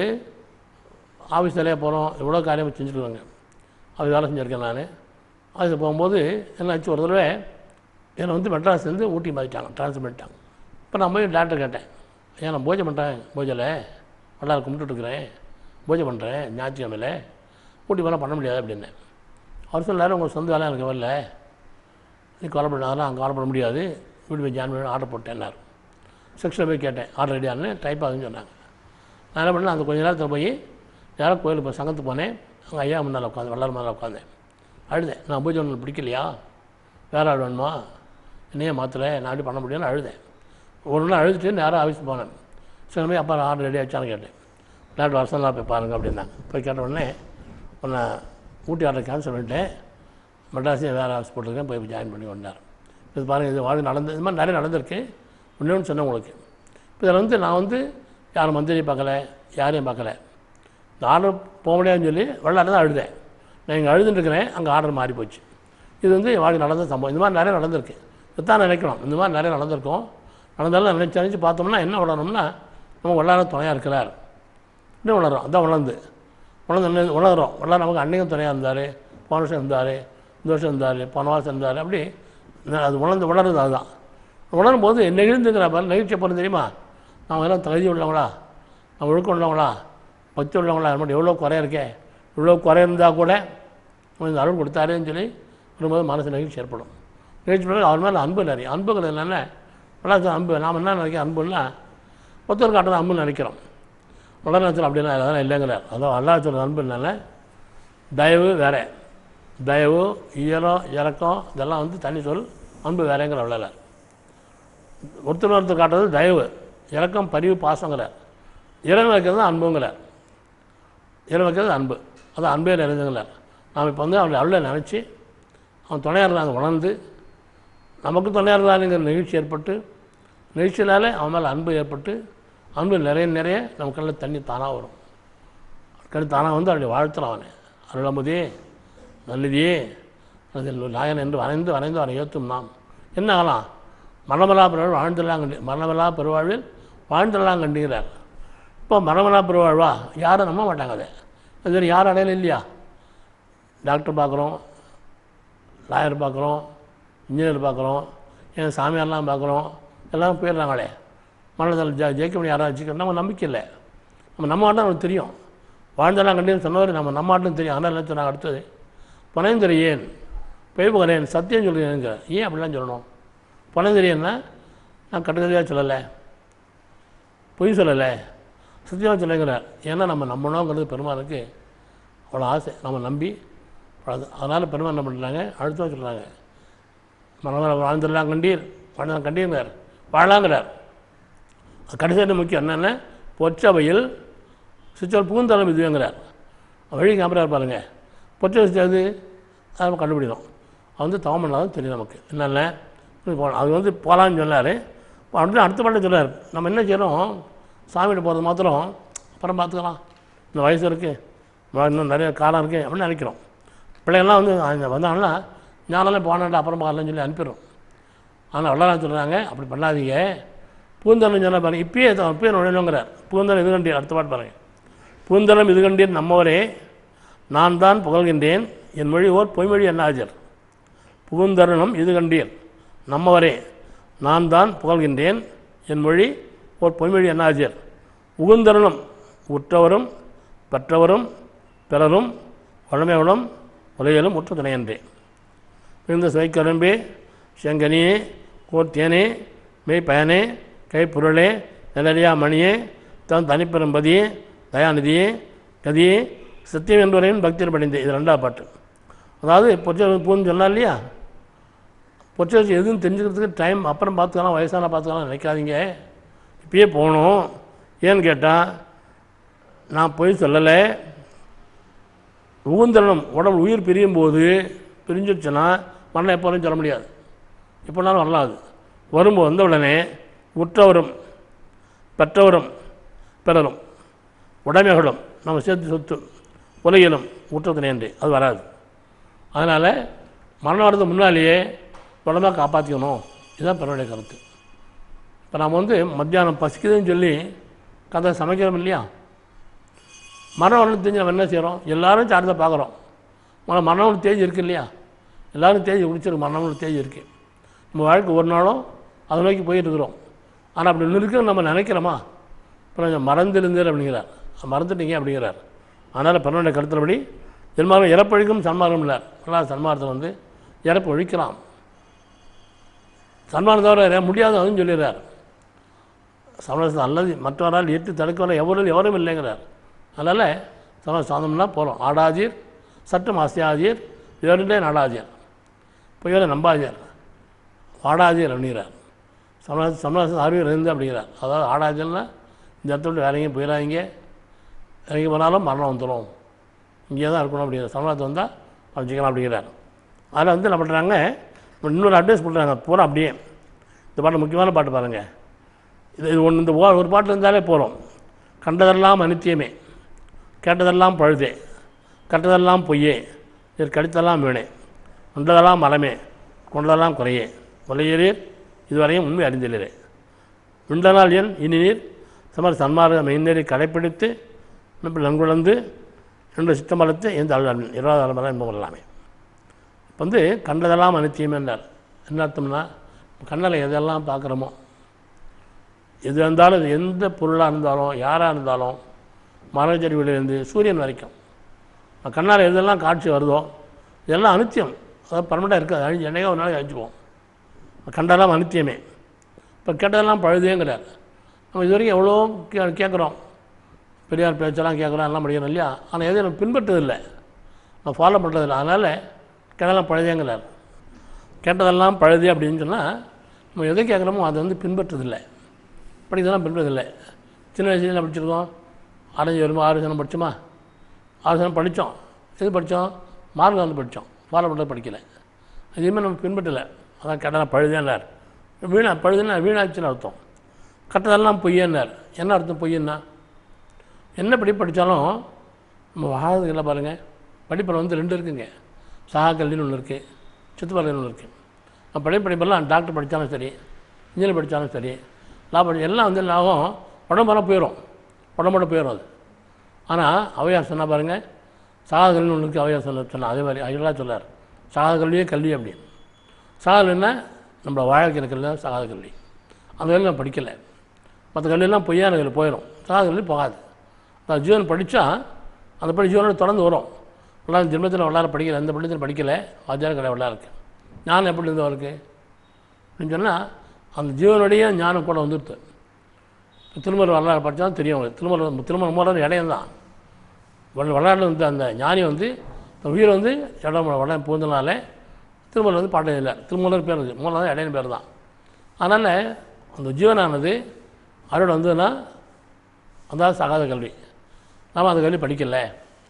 ஆஃபீஸ் வேலையாக போகிறோம் எவ்வளோ காரியம் செஞ்சுருக்காங்க அது வேலை செஞ்சுருக்கேன் நான் அதுக்கு போகும்போது என்ன ஆச்சு ஒரு தடவை என்னை வந்து மெட்ராஸ்லேருந்து ஊட்டி மாற்றிட்டாங்க ட்ரான்ஸ்ஃபர் பண்ணிட்டாங்க இப்போ நான் போய் டாக்டர் கேட்டேன் ஏன் நான் பூஜை பண்ணுறேன் பூஜையில் வல்லார கும்பிட்டுருக்குறேன் பூஜை பண்ணுறேன் ஞாயிற்றுக்கிழமையில் ஊட்டி வேலை பண்ண முடியாது அப்படின்னேன் அவர் சொன்னார் உங்கள் சொந்த வேலை எனக்கு வரல நீ கவலை பண்ண அதெல்லாம் அங்கே ஆர்டர் பண்ண முடியாது வீடு போய் ஜாயின் பண்ணி ஆர்டர் போட்டேன்னார் செக்ஷனில் போய் கேட்டேன் ஆர்டர் ரெடியானு டைப் ஆகுதுன்னு சொன்னாங்க நான் என்ன பண்ணேன் அந்த கொஞ்ச நேரத்தில் போய் யாரோ கோயிலுக்கு போய் சங்கத்துக்கு போனேன் அங்கே ஐயா முன்னால் உட்காந்து வள்ளல் மேலே உட்காந்தேன் அழுதேன் நான் பூஜை ஒன்று பிடிக்கலையா வேறு ஆள் வேணுமா என்னையே மாற்றலை நான் அப்படி பண்ண முடியும்னு அழுதேன் ஒரு நாள் அழுதுட்டு நேராக ஆஃபீஸ் போனேன் சரி போய் அப்பா ஆர்டர் ரெடி ஆச்சான்னு கேட்டேன் டாக்டர் வருஷம் போய் பாருங்க அப்படின்னாங்க போய் கேட்ட உடனே உன்னை ஊட்டி ஆர்டர் கேன்சல் பண்ணிட்டேன் மெட்ராஸே வேறு ஆஃபீஸ் போட்டிருக்கேன் போய் ஜாயின் பண்ணி வந்தார் இது பாருங்கள் இது வாழ்க்கை நடந்து இது மாதிரி நிறைய நடந்திருக்கு ஒன்று சொன்னேன் உங்களுக்கு இப்போ இதில் வந்து நான் வந்து யாரும் மந்திரி பார்க்கல யாரையும் பார்க்கல இந்த ஆர்டர் போக முடியாதுன்னு சொல்லி வெள்ளாட தான் அழுதேன் நான் இங்கே அழுதுட்டுருக்கிறேன் அங்கே ஆர்டர் மாறி போச்சு இது வந்து வாழ்க்கை நடந்த சம்பவம் இந்த மாதிரி நிறைய நடந்திருக்கு இதுதான் நினைக்கணும் இந்த மாதிரி நிறைய நடந்திருக்கும் நடந்தாலும் நினச்சி நினச்சி பார்த்தோம்னா என்ன வளரணும்னா நம்ம வல்லார துணையாக இருக்கிறார் இன்னும் வளரும் அதான் வளர்ந்து வளர்ந்து என்ன வளர்கிறோம் வளர நமக்கு அன்னைக்கும் துணையாக இருந்தார் போன வருஷம் இருந்தார் இந்த வருஷம் இருந்தார் போன வருஷம் இருந்தார் அப்படி ந- அது வளர்ந்து வளருது அதுதான் வளரும் போது நெகிழ்ந்துங்கிற பாரு நெகிழ்ச்சி போகிறது தெரியுமா நாம் எல்லாம் தகுதி உள்ளவங்களா நம்ம ஒழுக்கம் உள்ளவங்களா பக்தி உள்ளவங்களா நம்ம எவ்வளோ குறை இருக்கே இவ்வளோ குறை இருந்தால் கூட நம்ம இந்த அருள் கொடுத்தாருன்னு சொல்லி வரும்போது மனசு நெகிழ்ச்சி ஏற்படும் நெகிழ்ச்சி பிறகு அவர் மேலே அன்பு நிறைய அன்புகள் என்னென்ன நல்லா அன்பு நாம் என்ன நினைக்கிறோம் அன்புன்னா ஒருத்தர் காட்டுறது அன்புன்னு நினைக்கிறோம் வளர்நாச்சல் அப்படின்னா அதெல்லாம் இல்லைங்கிறார் அதான் வல்லாச்சல் அன்பு என்னென்ன தயவு வேற தயவு ஈரம் இறக்கம் இதெல்லாம் வந்து தனி சொல் அன்பு வேறேங்கிற வள்ளலார் ஒருத்தர் ஒருத்தர் காட்டுறது தயவு இறக்கம் பரிவு பாசங்கிறார் இறைவன் வைக்கிறது அன்புங்கிறார் இறைவன் வைக்கிறது அன்பு அது அன்பே நிறைஞ்சுங்கிறார் நாம் இப்போ வந்து அவனை அருளை நினச்சி அவன் துணையாக இருந்தாங்க உணர்ந்து நமக்கு துணையாக இருந்தாருங்கிற நிகழ்ச்சி ஏற்பட்டு நிகழ்ச்சினாலே அவன் மேலே அன்பு ஏற்பட்டு அன்பு நிறைய நிறைய நம்ம கண்ணில் தண்ணி தானாக வரும் கண்ணு தானாக வந்து அப்படி வாழ்த்துறான் அவனை அருளமுதே நல்லதியே அதில் நாயன் என்று வரைந்து வரைந்து அவனை ஏற்றும் நாம் என்ன ஆகலாம் மரணமலா பெருவாழ் வாழ்ந்துடலாம் கண்டி மரணமலா பெருவாழ்வில் வாழ்ந்துடலாம் கண்டுகிறார் இப்போ மரணமலா பெருவாழ்வா யாரும் நம்ப மாட்டாங்க அதை அது வேறு யாரும் அடையல இல்லையா டாக்டர் பார்க்குறோம் லாயர் பார்க்குறோம் இன்ஜினியர் பார்க்குறோம் ஏன் சாமியார்லாம் பார்க்குறோம் எல்லாம் போயிடுறாங்களே மரணத்தில் ஜெ ஜெயிக்க முடியும் யாராவது வச்சுக்கணும் நம்ம நம்பிக்கை இல்லை நம்ம நம்ம ஆட்டம் நமக்கு தெரியும் வாழ்ந்தெல்லாம் கண்டிப்பாக சொன்னவர் நம்ம நம்ம ஆட்டும் தெரியும் ஆனால் என்ன சொன்னாங்க அடுத்தது புனைந்தறியேன் பெய்புகிறேன் சத்தியம் சொல்லுங்க ஏன் அப்படிலாம் சொல்லணும் புனைந்தறியேன்னா நான் கட்டுக்கதையாக சொல்லலை பொய் சொல்லலை சத்தியமாக சொல்லுங்கிறார் ஏன்னா நம்ம நம்பணுங்கிறது பெருமாளுக்கு அவ்வளோ ஆசை நம்ம நம்பி அது அதனால் பெருமாள் என்ன பண்ணுறாங்க அடுத்தவங்க சொல்கிறாங்க மனதில் வாழ்ந்துடலாம் கண்டீர் வாழ்ந்தான் கண்டீர்ங்கிறார் வாழாங்கிறார் கடைசியில் முக்கியம் என்னென்ன பொற்றவையில் சுற்றல் பூந்தளம் இதுங்கிறார் வழி காமிறார் பாருங்க பொற்ற அது அதை நம்ம கண்டுபிடிக்கணும் அது வந்து தவம் பண்ணாதான் தெரியும் நமக்கு என்னென்ன இப்படி போகலாம் அது வந்து போகலான்னு சொன்னார் அடுத்து அடுத்த பாட்டு சொன்னார் நம்ம என்ன செய்கிறோம் சாமிகிட்ட போகிறது மாத்திரம் அப்புறம் பார்த்துக்கலாம் இந்த வயசு இருக்குது இன்னும் நிறைய காலம் இருக்குது அப்படின்னு நினைக்கிறோம் பிள்ளைங்கள்லாம் வந்து அங்க வந்தாங்கன்னா ஞானெல்லாம் போனாண்டா அப்புறம் பார்க்கலாம்னு சொல்லி அனுப்பிடுறோம் ஆனால் வள்ளலாம் சொல்கிறாங்க அப்படி பண்ணாதீங்க பூந்தலம் சொன்ன பாருங்க இப்பயே தான் இப்பயே நுழையணுங்கிறார் பூந்தலம் இது கண்டீர் அடுத்த பாட்டு பாருங்க பூந்தலம் இது கண்டீர் நம்மவரே நான் தான் புகழ்கின்றேன் என் மொழி ஓர் பொய்மொழி என்னாஜர் பூந்தருணம் இது கண்டீர் நம்மவரே நான் தான் புகழ்கின்றேன் என் மொழி ஓர் பொய்மொழி என்னாஜர் உகுந்தருணம் உற்றவரும் பெற்றவரும் பிறரும் வளமையுடன் உலகிலும் உற்ற துணையன்றே மிகுந்த சுவைக்கரும்பே செங்கனியே கோர்த்தேனே மெய் பயனே கைப்பொருளே நிலரியா மணியே தன் தனிப்பெரும்பதியே தயாநிதியே கதியே சத்தியம் என்பவரையும் பக்தியில் படிந்தேன் இது ரெண்டாவது பாட்டு அதாவது பொற்ற பூன்னு சொன்னா இல்லையா பொற்ற எதுவும் தெரிஞ்சுக்கிறதுக்கு டைம் அப்புறம் பார்த்துக்கலாம் வயசான பார்த்துக்கலாம் நினைக்காதீங்க இப்பயே போகணும் ஏன்னு கேட்டால் நான் போய் சொல்லலை உகுந்தரணம் உடம்பு உயிர் பிரியும் போது பிரிஞ்சிருச்சுன்னா மரணம் எப்போ வரும்னு சொல்ல முடியாது எப்போனாலும் வரலாம் அது வரும்போது வந்த உடனே உற்றவரும் பெற்றவரும் பிறரும் உடைமைகளும் நம்ம சேர்த்து சொத்து உலகிலும் ஊற்றத்தினேன்றி அது வராது அதனால் மரணம் வரதுக்கு முன்னாலேயே உடம்பை காப்பாற்றிக்கணும் இதுதான் பிறருடைய கருத்து இப்போ நாம் வந்து மத்தியானம் பசிக்குதுன்னு சொல்லி கதை சமைக்கிறோம் இல்லையா மரணம் ஒன்று தெரிஞ்சு நம்ம என்ன செய்கிறோம் எல்லாரும் சார்ந்த பார்க்குறோம் ஆனால் மரணம் ஒரு தேதி இருக்குது இல்லையா எல்லாரும் தேதி குடிச்சிருக்கு மரணம் ஒரு தேதி இருக்குது நம்ம வாழ்க்கை ஒரு நாளும் அதை நோக்கி போயிட்டு இருக்கிறோம் ஆனால் அப்படி ஒன்று இருக்குன்னு நம்ம நினைக்கிறோமா இப்போ கொஞ்சம் மறந்திருந்தேன் அப்படிங்கிறார் மறந்துட்டீங்க அப்படிங்கிறார் அதனால் பிறனுடைய கருத்துப்படி ஜென்மாரம் இறப்பொழிக்கும் சன்மார்க்கம் இல்லை நல்லா சன்மார்த்தம் வந்து இறப்பு ஒழிக்கலாம் சன்மானம் தவிர வேற முடியாது அதுவும் சொல்லிடுறார் சமரசம் அல்லது மற்றவரால் ஏற்று தடுக்கவரை எவரும் எவரும் இல்லைங்கிறார் அதனால் சம சாந்தம்னா போகிறோம் ஆடாதீர் சட்டம் ஆசியாதீர் இவருடைய நாடாதீர் புயலை நம்பாதீர் வாடாதீர் அப்படிங்கிறார் சமரச சமரசம் அறிவியல் இருந்து அப்படிங்கிறார் அதாவது ஆடாதீர்னா இந்த இடத்த விட்டு வேற எங்கேயும் போயிடாதீங்க இறங்கி போனாலும் மரணம் வந்துடும் இங்கே தான் இருக்கணும் அப்படிங்கிற சமரசம் வந்தால் வச்சுக்கலாம் அப்படிங்கிறார் அதில் வந்து என்ன பண்ணுறாங்க இன்னொரு அட்வைஸ் பண்ணுறாங்க பூரா அப்படியே இந்த பாட்டு முக்கியமான பாட்டு பாருங்கள் இது இது ஒன்று இந்த ஓ- ஒரு பாட்டு இருந்தாலே போகிறோம் கண்டதெல்லாம் அனித்தியமே கேட்டதெல்லாம் பழுதே கட்டதெல்லாம் பொய்யே இதற்கு கடித்தெல்லாம் வீணே கொண்டதெல்லாம் மலமே கொண்டதெல்லாம் குறையே கொலையீரீர் இதுவரையும் உண்மை அறிந்திலே விண்டனால் என் இனி நீர் சமர் சன்மார்க்க மெய்நெறி கடைப்பிடித்து இப்போ நன்குழந்து ரெண்டு சித்தமலத்து எந்த அழுள் இருபது அலுவலம் என்பது எல்லாமே இப்போ வந்து கண்டதெல்லாம் அனித்தியமேன்றார் என்ன அர்த்தம்னா கண்ணில் எதெல்லாம் பார்க்குறோமோ எது இருந்தாலும் இது எந்த பொருளாக இருந்தாலும் யாராக இருந்தாலும் மரச்சரிவிலிருந்து சூரியன் வரைக்கும் கண்ணால் எதெல்லாம் காட்சி வருதோ இதெல்லாம் அனித்தியம் அதாவது பர்மனெண்ட்டாக இருக்காது அழிஞ்சு என்னைக்கோ ஒரு நாளைக்கு அழிஞ்சுவோம் கண்டதெல்லாம் அனித்தியமே இப்போ கேட்டதெல்லாம் பழுதேங்கிறார் நம்ம இது வரைக்கும் எவ்வளோ கே கேட்குறோம் பெரியார் பேச்செல்லாம் கேட்குறோம் எல்லாம் படிக்கிறோம் இல்லையா ஆனால் எதையும் நம்ம பின்பற்றதில்லை நான் ஃபாலோ பண்ணுறதில்ல அதனால் கேட்டதெல்லாம் பழுதேங்கிறார் கேட்டதெல்லாம் பழுது அப்படின்னு சொன்னால் நம்ம எதை கேட்குறோமோ அதை வந்து பின்பற்றதில்லை படிக்கிறதெல்லாம் பின்பற்றதில்லை சின்ன வயசுல என்ன படிச்சிருக்கோம் ஆரஞ்சு வருமா ஆறு சனம் படித்தோமா ஆறு சனம் படித்தோம் எது படித்தோம் மார்க் வந்து படித்தோம் ஃபாலோ பண்ணுறது படிக்கலை எதுவுமே நம்ம பின்பற்றலை அதான் கேட்டால் பழுதேன்னார் வீணா பழுதுன்னா வீணாச்சுன்னு அர்த்தம் கட்டதெல்லாம் பொய்யன்னார் என்ன அர்த்தம் பொய்யன்னா என்ன படி படித்தாலும் நம்ம வாழ்றதுக்கு இல்லை பாருங்கள் படிப்பில் வந்து ரெண்டு இருக்குங்க சகா கல்வின்னு ஒன்று இருக்குது சித்துப்பாளையம்னு ஒன்று இருக்குது நான் படி படிப்பெல்லாம் டாக்டர் படித்தாலும் சரி இன்ஜினியர் படித்தாலும் சரி லா படி எல்லாம் வந்து என்ன ஆகும் உடம்பெல்லாம் போயிடும் உடம்போட போயிடும் அது ஆனால் அவையார் சொன்னால் பாருங்கள் சகா கல்வின்னு ஒன்று இருக்குது அவையார் சொன்ன சொன்னால் அதே மாதிரி அதெல்லாம் சொல்லார் சகா கல்வியே கல்வி அப்படின்னு சகா என்ன நம்மளை வாழ்க்கை கல்வி தான் சகாத கல்வி அந்த கல்வி நான் படிக்கலை மற்ற கல்வியெல்லாம் பொய்யான கல்வி போயிடும் சகாத கல்வி போகாது நான் ஜீவன் படித்தா அந்த படி ஜீவனோட தொடர்ந்து வரும் எல்லாம் ஜென்மத்தில் விளாட படிக்கல எந்த பள்ளியத்தில் படிக்கலை வாத்தியார் கடை விளாட இருக்கு ஞானம் எப்படி இருந்து இருக்கு அப்படின்னு சொன்னால் அந்த ஜீவனுடைய ஞானம் கூட வந்துடுது இப்போ திருமணம் வரலாறு படித்தா தான் தெரியும் உங்களுக்கு திருமணம் திருமணம் மூலம் இடையம் தான் விளையாடு வந்து அந்த ஞானி வந்து இந்த உயிர் வந்து இடம் வள பூந்தனால திருமூலர் வந்து பாட்டம் இல்லை திருமூலர் பேர் இருக்குது மூலம் தான் இடையின பேர் தான் அதனால் அந்த ஜீவனானது அருள் வந்ததுன்னா அதாவது சகாத கல்வி நாம் அந்த கல்வி படிக்கலை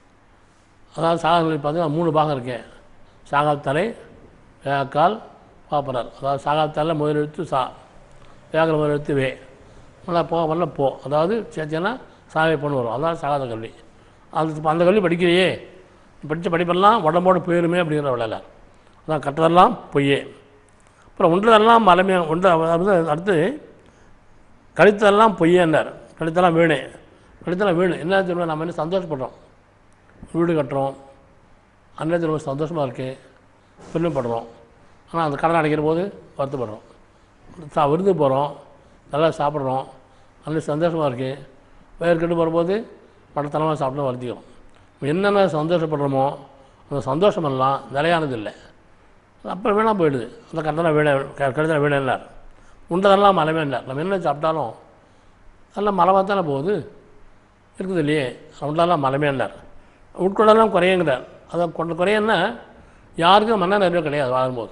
அதாவது சாகா கல்வி பார்த்தீங்கன்னா மூணு பாகம் இருக்கு சாகாத்தலை வேகால் பாப்பரர் அதாவது சாகாத்தலை முதலெழுத்து சா வேகல முதலெழுத்து வே நல்லா போ வரல போ அதாவது சேர்த்தேன்னா சாவை பொண்ணு வரும் அதான் சாகாத கல்வி அது அந்த கல்வி படிக்கிறையே படித்த படிப்பெல்லாம் உடம்போடு போயிருமே அப்படிங்கிற விளையாட அதான் கட்டதெல்லாம் பொய்யே அப்புறம் ஒன்றதெல்லாம் மலமே ஒன்று அதாவது அடுத்து கழித்ததெல்லாம் பொய்யேன்னார் கழித்தெல்லாம் வீணே கழித்தெல்லாம் வீணு என்ன தெரியுமா நம்ம என்ன சந்தோஷப்படுறோம் வீடு கட்டுறோம் அன்னைக்கு ரொம்ப சந்தோஷமாக இருக்குது பெருமைப்படுறோம் ஆனால் அந்த கடன் அடைக்கிற போது வருத்தப்படுறோம் சா விருந்து போகிறோம் நல்லா சாப்பிட்றோம் அன்னைக்கு சந்தோஷமாக இருக்குது வயிறு கட்டு வரும்போது படத்தனமாக சாப்பிட்டு வருத்திக்கிறோம் என்னென்ன சந்தோஷப்படுறோமோ அந்த சந்தோஷமெல்லாம் நிலையானது இல்லை அப்புறம் வீணாக போயிடுது அந்த கட்டணம் வீணை கழுத்தில் வீணார் உண்டதெல்லாம் மலமே இல்லை நம்ம என்ன சாப்பிட்டாலும் அதெல்லாம் மலமாக தானே போகுது இருக்குது இல்லையே உண்டெல்லாம் மலமே இல்லைர் உட்கொள்ளலாம் குறையுங்கிறார் அதை கொண்ட குறையன்னா யாருக்கும் மன நிறைவு கிடையாது வாழும்போது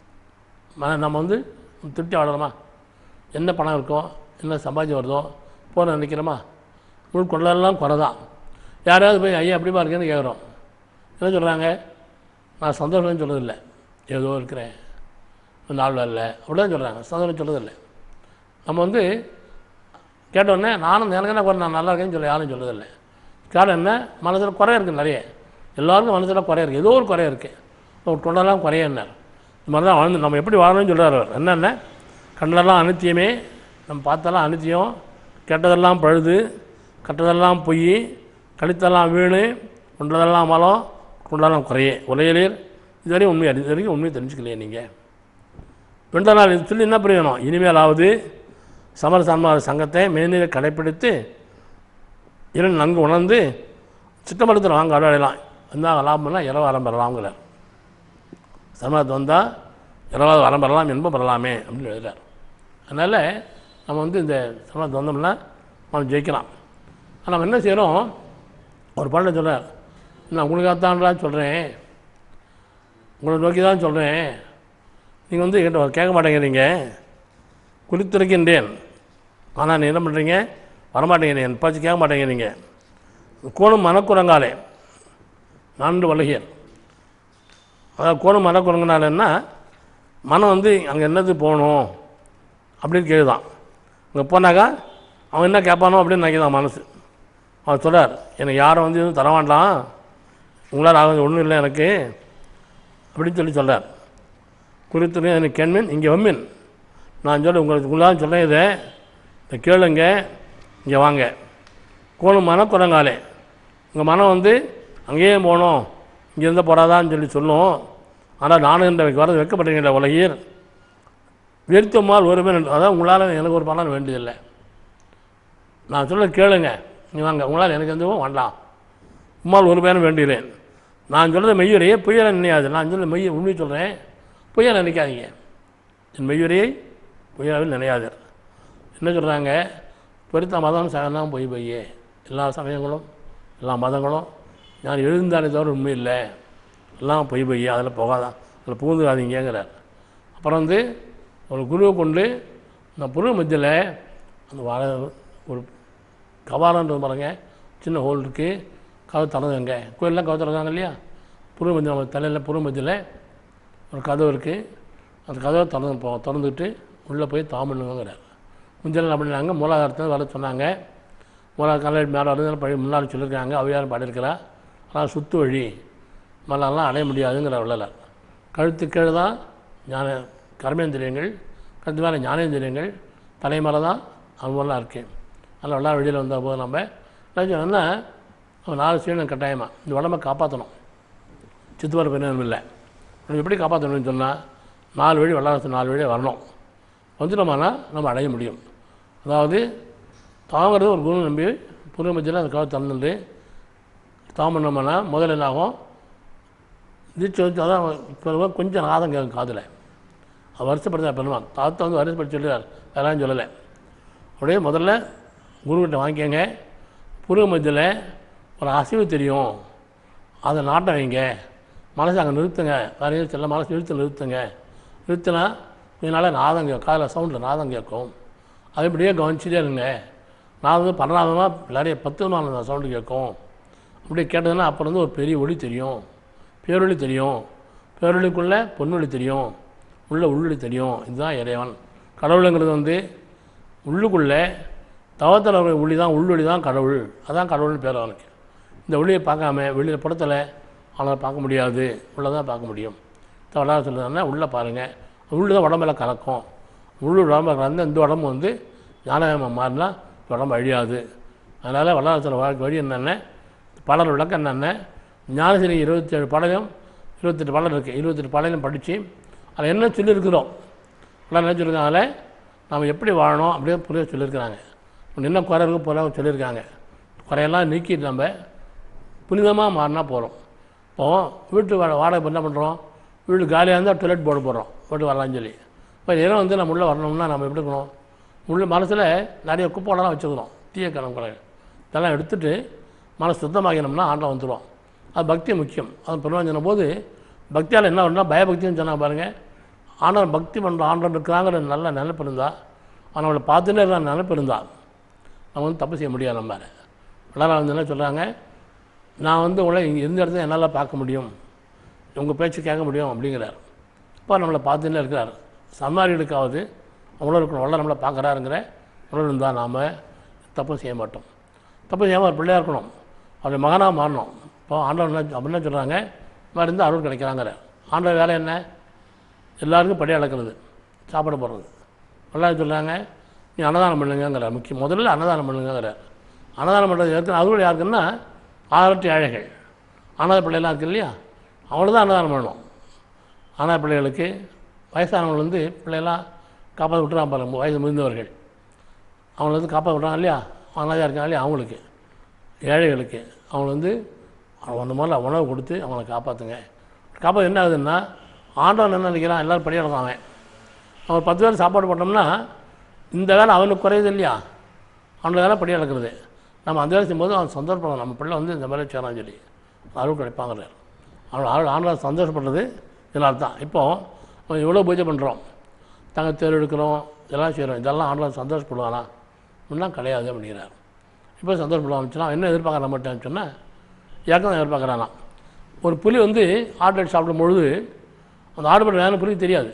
மன நம்ம வந்து திருப்தி வாழணுமா என்ன பணம் இருக்கோ என்ன சம்பாதிச்சு வருதோ போகிற நினைக்கிறோமா உட்கொள்ளலாம் குறை தான் யாராவது போய் ஐயா எப்படிமா இருக்கேன்னு கேட்குறோம் என்ன சொல்கிறாங்க நான் சந்தோஷம்னு சொல்கிறதில்ல ஏதோ இருக்கிறேன் நாள் இல்லை அப்படிதான் சொல்கிறாங்க சந்தோஷம் சொல்கிறதில்ல நம்ம வந்து கேட்டோடனே நானும் எனக்கு என்ன குறை நான் நல்லா இருக்கேன்னு சொல்ல யாரும் சொல்கிறதில்ல காரணம் என்ன மனசில் குறை இருக்குது நிறைய எல்லாருக்கும் மனசில் குறை இருக்குது ஏதோ ஒரு குறை இருக்குது ஒரு தொண்டெல்லாம் குறைய என்ன இந்த மாதிரி தான் வாழ்ந்து நம்ம எப்படி வாழணும்னு சொல்கிறார் அவர் என்னென்ன கண்டதெல்லாம் அனித்தியமே நம்ம பார்த்ததெல்லாம் அனித்தியம் கெட்டதெல்லாம் பழுது கட்டதெல்லாம் பொய் கழித்தெல்லாம் வீணு கொண்டதெல்லாம் மலம் கொண்டதெல்லாம் குறையே உலையிலேர் இதுவரையும் உண்மை அறி- இது வரைக்கும் உண்மையை தெரிஞ்சுக்கலையே நீங்கள் ரெண்டாம் நாள் இது சொல்லி என்ன பிரயோஜனம் இனிமேலாவது சமர சன்மார்க்க சங்கத்தை மேல்நிலை கடைப்பிடித்து இரண்டு நன்கு உணர்ந்து சித்தமரத்தில் வாங்க அடையலாம் என்ன லாபம்னா இரவு வரம் பெறலாம்ங்கிறார் சன்மார்க்கத்தை வந்தால் இரவாவது வரம் பெறலாம் என்பது பெறலாமே அப்படின்னு எழுதுறார் அதனால் நம்ம வந்து இந்த சன்மார்க்கத்தை வந்தோம்னா நம்ம ஜெயிக்கலாம் ஆனால் நம்ம என்ன செய்கிறோம் ஒரு பாடல சொல்கிறார் நான் உங்களுக்காகத்தான்டா சொல்கிறேன் உங்களை நோக்கி தான் சொல்கிறேன் நீங்கள் வந்து என்கிட்ட கேட்க மாட்டேங்கிறீங்க குறித்திருக்கின்றேன் ஆனால் நீ என்ன பண்ணுறீங்க வரமாட்டேங்கிறீங்க என் பேச்சு கேட்க மாட்டேங்கிறீங்க கோணும் மனக்குரங்காலே நான்கு வலகியர் அதாவது கோணும் மனக்குரங்கனாலன்னா மனம் வந்து அங்கே என்னது போகணும் அப்படின்னு கேட்குதான் அங்கே போனாக்கா அவன் என்ன கேட்பானோ அப்படின்னு நினைக்கிறான் மனசு அவர் சொல்றார் எனக்கு யாரும் வந்து எதுவும் தர வேண்டாம் உங்களால் ஆகுது ஒன்றும் இல்லை எனக்கு அப்படின்னு சொல்லி சொல்கிறார் குறித்து எனக்கு கெண்மின் இங்கே வம்மின் நான் சொல்ல உங்களுக்கு உங்களால் சொல்கிறேன் இதை இதை கேளுங்க இங்கே வாங்க கோணும் மனம் குரங்காலே உங்கள் மனம் வந்து அங்கேயே போகணும் இங்கே இருந்தால் போடாதான்னு சொல்லி சொல்லும் ஆனால் நானும் இந்த வரது வைக்கப்பட்டீங்கள உலகீர் விருத்தமால் ஒருமே அதான் உங்களால் எனக்கு ஒரு பலன் வேண்டியதில்லை நான் சொல்ல கேளுங்க நீ வாங்க உங்களால் எனக்கு எதுவும் வேண்டாம் உம்மால் ஒரு பேரும் வேண்டிகிறேன் நான் சொல்கிறது மெய்யுரையே பொய்யரை நினையாது நான் சொல்ல மெய்யை உண்மை சொல்கிறேன் பொய்யை நினைக்காதீங்க என் மெய்யுரையை பொய்யாவில் நினையாதர் என்ன சொல்கிறாங்க பெருத்த மதம் சகனம் பொய் பொய்யே எல்லா சமயங்களும் எல்லா மதங்களும் நான் எழுந்தானே தவிர உண்மை இல்லை எல்லாம் பொய் பொய்யே அதில் போகாதான் அதில் புகுந்துடாதீங்கிறார் அப்புறம் வந்து ஒரு குருவை கொண்டு இந்த புருவ மத்தியில் அந்த வாழ ஒரு கவாலன்றது பாருங்க சின்ன ஹோல் இருக்குது கதவு திறந்துங்க கோயிலெலாம் கதவு திறந்தாங்க இல்லையா புருவ மத்தியில் நம்ம தலையில் புருவ மத்தியில் ஒரு கதவு இருக்குது அந்த கதவை திறந்து போ திறந்துட்டு உள்ளே போய் தாமண்ணுங்கிறார் முஞ்சல் அப்படின்னாங்க மூலாதாரத்தை வர சொன்னாங்க மூலா கலை மேலே வந்து பழி முன்னாடி சொல்லியிருக்காங்க அவையார் பாடியிருக்கிறா ஆனால் சுத்து வழி மலெல்லாம் அடைய முடியாதுங்கிற வள்ளலார் கழுத்து கீழே தான் ஞான கர்மேந்திரியங்கள் கழுத்து மேலே ஞானேந்திரியங்கள் தலை மேலே தான் அனுபவம்லாம் இருக்குது அதில் வள்ளலார் வெளியில் வந்த போது நம்ம என்ன சொன்னோம்னா நம்ம நாலு சீனம் கட்டாயமாக இந்த உடம்பை காப்பாற்றணும் சித்துவர பெருமை இல்லை நம்ம எப்படி காப்பாற்றணும்னு சொன்னால் நாலு வழி வல்லாரத்து நாலு வழி வரணும் வந்துட்டோம்னா நம்ம அடைய முடியும் அதாவது தாங்கிறது ஒரு குரு நம்பி புரிய மத்தியில் அந்த காலத்து திறந்துட்டு தாம் பண்ணோம்னா முதல்ல என்ன ஆகும் தீட்சை வச்சு அதான் இப்போ கொஞ்சம் நாதம் கேட்கும் காதில் அவர் வருஷப்படுத்த பெருமான் தாத்தா வந்து வருஷப்பட்டு சொல்லுறார் வேறாம் சொல்லலை அப்படியே முதல்ல குருக்கிட்ட வாங்கிக்கங்க புருவ மத்தியில் ஒரு அசைவு தெரியும் அதை நாட்டம் வைங்க மனசை அங்கே நிறுத்துங்க வேறு எதுவும் செல்ல மனசு இழுத்து நிறுத்துங்க நிறுத்தினா இதனால் நாதம் கேட்கும் காதில் சவுண்டில் நாதம் கேட்கும் அது இப்படியே கவனிச்சுட்டே இருங்க நாதம் வந்து பன்னெண்டாவதமாக நிறைய பத்து விதமான சவுண்டு கேட்கும் அப்படி கேட்டதுன்னா அப்புறம் வந்து ஒரு பெரிய ஒளி தெரியும் பேரொளி தெரியும் பேரொளிக்குள்ளே பொன்னொளி தெரியும் உள்ள உள்ளொளி தெரியும் இதுதான் இறைவன் கடவுளுங்கிறது வந்து உள்ளுக்குள்ளே தவத்தில் வர ஒளி தான் உள்ளொளி தான் கடவுள் அதான் கடவுள்னு பேர் அவனுக்கு இந்த ஒளியை பார்க்காம வெளியில் புறத்தில் அவனை பார்க்க முடியாது உள்ளே தான் பார்க்க முடியும் தவறாக சொல்லுறதுனா உள்ளே பாருங்கள் உள்ளு தான் உடம்புல கலக்கும் உள்ளு உடம்புல கலந்து இந்த உடம்பு வந்து ஞானகமாக மாறினா இந்த உடம்பு அழியாது அதனால் வல்லாரத்தில் வாழ்க்கை வழி என்னென்ன பலர் விளக்கம் என்னென்ன ஞானசிரி இருபத்தேழு பாடலையும் இருபத்தெட்டு பாடல் இருக்குது இருபத்தெட்டு பாடலையும் படித்து அதில் என்ன சொல்லியிருக்கிறோம் எல்லாம் என்ன சொல்லியிருக்காங்க அதில் நாம் எப்படி வாழணும் அப்படியே புரிய சொல்லியிருக்கிறாங்க என்ன குறை இருக்கு போல சொல்லியிருக்காங்க குறையெல்லாம் நீக்கிட்டு நம்ம புனிதமாக மாறினா போகிறோம் இப்போது வீட்டு வா வாடகை இப்ப என்ன பண்ணுறோம் வீடு காலியாக இருந்தால் டாய்லெட் போட போகிறோம் வீட்டு வரலாம்னு சொல்லி இப்போ இதெல்லாம் வந்து நம்ம உள்ளே வரணும்னா நம்ம எப்படி இருக்கணும் உள்ள மனசில் நிறைய குப்பைலாம் வச்சுக்கிறோம் தீய கணம் குறை இதெல்லாம் எடுத்துட்டு மனசு சுத்தமாகினோம்னா ஆண்டை வந்துடும் அது பக்தி முக்கியம் அது பெருமாள் சொன்ன போது பக்தியால் என்ன பண்ணால் பயபக்தின்னு சொன்னால் பாருங்கள் ஆண்டவன் பக்தி பண்ணுற ஆண்டவன் இருக்கிறாங்கிற நல்ல நினைப்பு இருந்தா அவன் நம்மளை பார்த்துட்டே இருக்கிற நினைப்பு இருந்தா நம்ம வந்து தப்பு செய்ய முடியாது நம்ம எல்லாரும் வந்து என்ன சொல்கிறாங்க நான் வந்து உங்களை இங்கே எந்த இடத்துல என்னால் பார்க்க முடியும் உங்கள் பேச்சு கேட்க முடியும் அப்படிங்கிறார் அப்போ நம்மளை பார்த்துட்டே இருக்கிறார் சம்மாரிகளுக்காவது அவ்வளோ இருக்கணும் வல்ல நம்மளை பார்க்குறாருங்கிற உணர்வு இருந்தால் நாம் தப்பு செய்ய மாட்டோம் தப்பு செய்யாமல் ஒரு பிள்ளையாக இருக்கணும் அவருடைய மகனாக மாறணும் இப்போ ஆண்டவர் என்ன அப்படி என்ன சொல்கிறாங்க மாதிரி இருந்தால் அருள் கிடைக்கிறாங்கிற ஆண்டவர் வேலை என்ன எல்லாருக்கும் படி அளக்கிறது சாப்பாடு போடுறது எல்லாம் சொல்கிறாங்க நீ அன்னதானம் பண்ணுங்கிறார் முக்கியம் முதல்ல அன்னதானம் பண்ணுங்கிறார் அன்னதானம் பண்ணுறது யாருக்கு அறுவடை யாருக்குன்னா ஆயிரத்தி ஏழைகள் அனாத பிள்ளைலாம் இருக்கு இல்லையா அவங்கள தான் அன்னதானம் பண்ணணும் அனாத பிள்ளைகளுக்கு வயசானவங்க வந்து பிள்ளையெல்லாம் காப்பாற்ற விட்டுறான் பாருங்க வயசு முதிர்ந்தவர்கள் அவங்கள வந்து காப்பாற்ற விட்றாங்க இல்லையா அனாதையாக இருக்காங்க இல்லையா அவங்களுக்கு ஏழைகளுக்கு அவங்கள வந்து அந்த மாதிரில உணவு கொடுத்து அவங்கள காப்பாற்றுங்க காப்பாற்ற என்ன ஆகுதுன்னா ஆண்டவன் என்ன நினைக்கிறான் எல்லோரும் படியாளம் அவன் அவன் பத்து பேர் சாப்பாடு போட்டோம்னா இந்த வேலை அவனுக்கு குறையுது இல்லையா அந்த வேலை படி நடக்கிறது நம்ம அந்த வேலை செய்யும்போது அவன் சந்தோஷப்படணும் நம்ம பிள்ளை வந்து இந்த மாதிரி செய்யறான்னு சொல்லி அருள் கிடைப்பாங்கிறார் அவன் அருள் ஆண்டவர் சந்தோஷப்படுறது இதனால் தான் இப்போது நம்ம இவ்வளோ பூஜை பண்ணுறோம் தங்க தேர் எடுக்கிறோம் இதெல்லாம் செய்கிறோம் இதெல்லாம் ஆண்டவர் சந்தோஷப்படுவானா இன்னும் கிடையாது அப்படிங்கிறார் இப்போ சந்தோஷப்படுவான் சொன்னால் என்ன எதிர்பார்க்குற மாட்டேன்னு சொன்னால் ஏக்கம் எதிர்பார்க்குறானா ஒரு புலி வந்து ஆட்லேட் சாப்பிடும் பொழுது அந்த ஆடுபட்ட வேலை புலிக்கு தெரியாது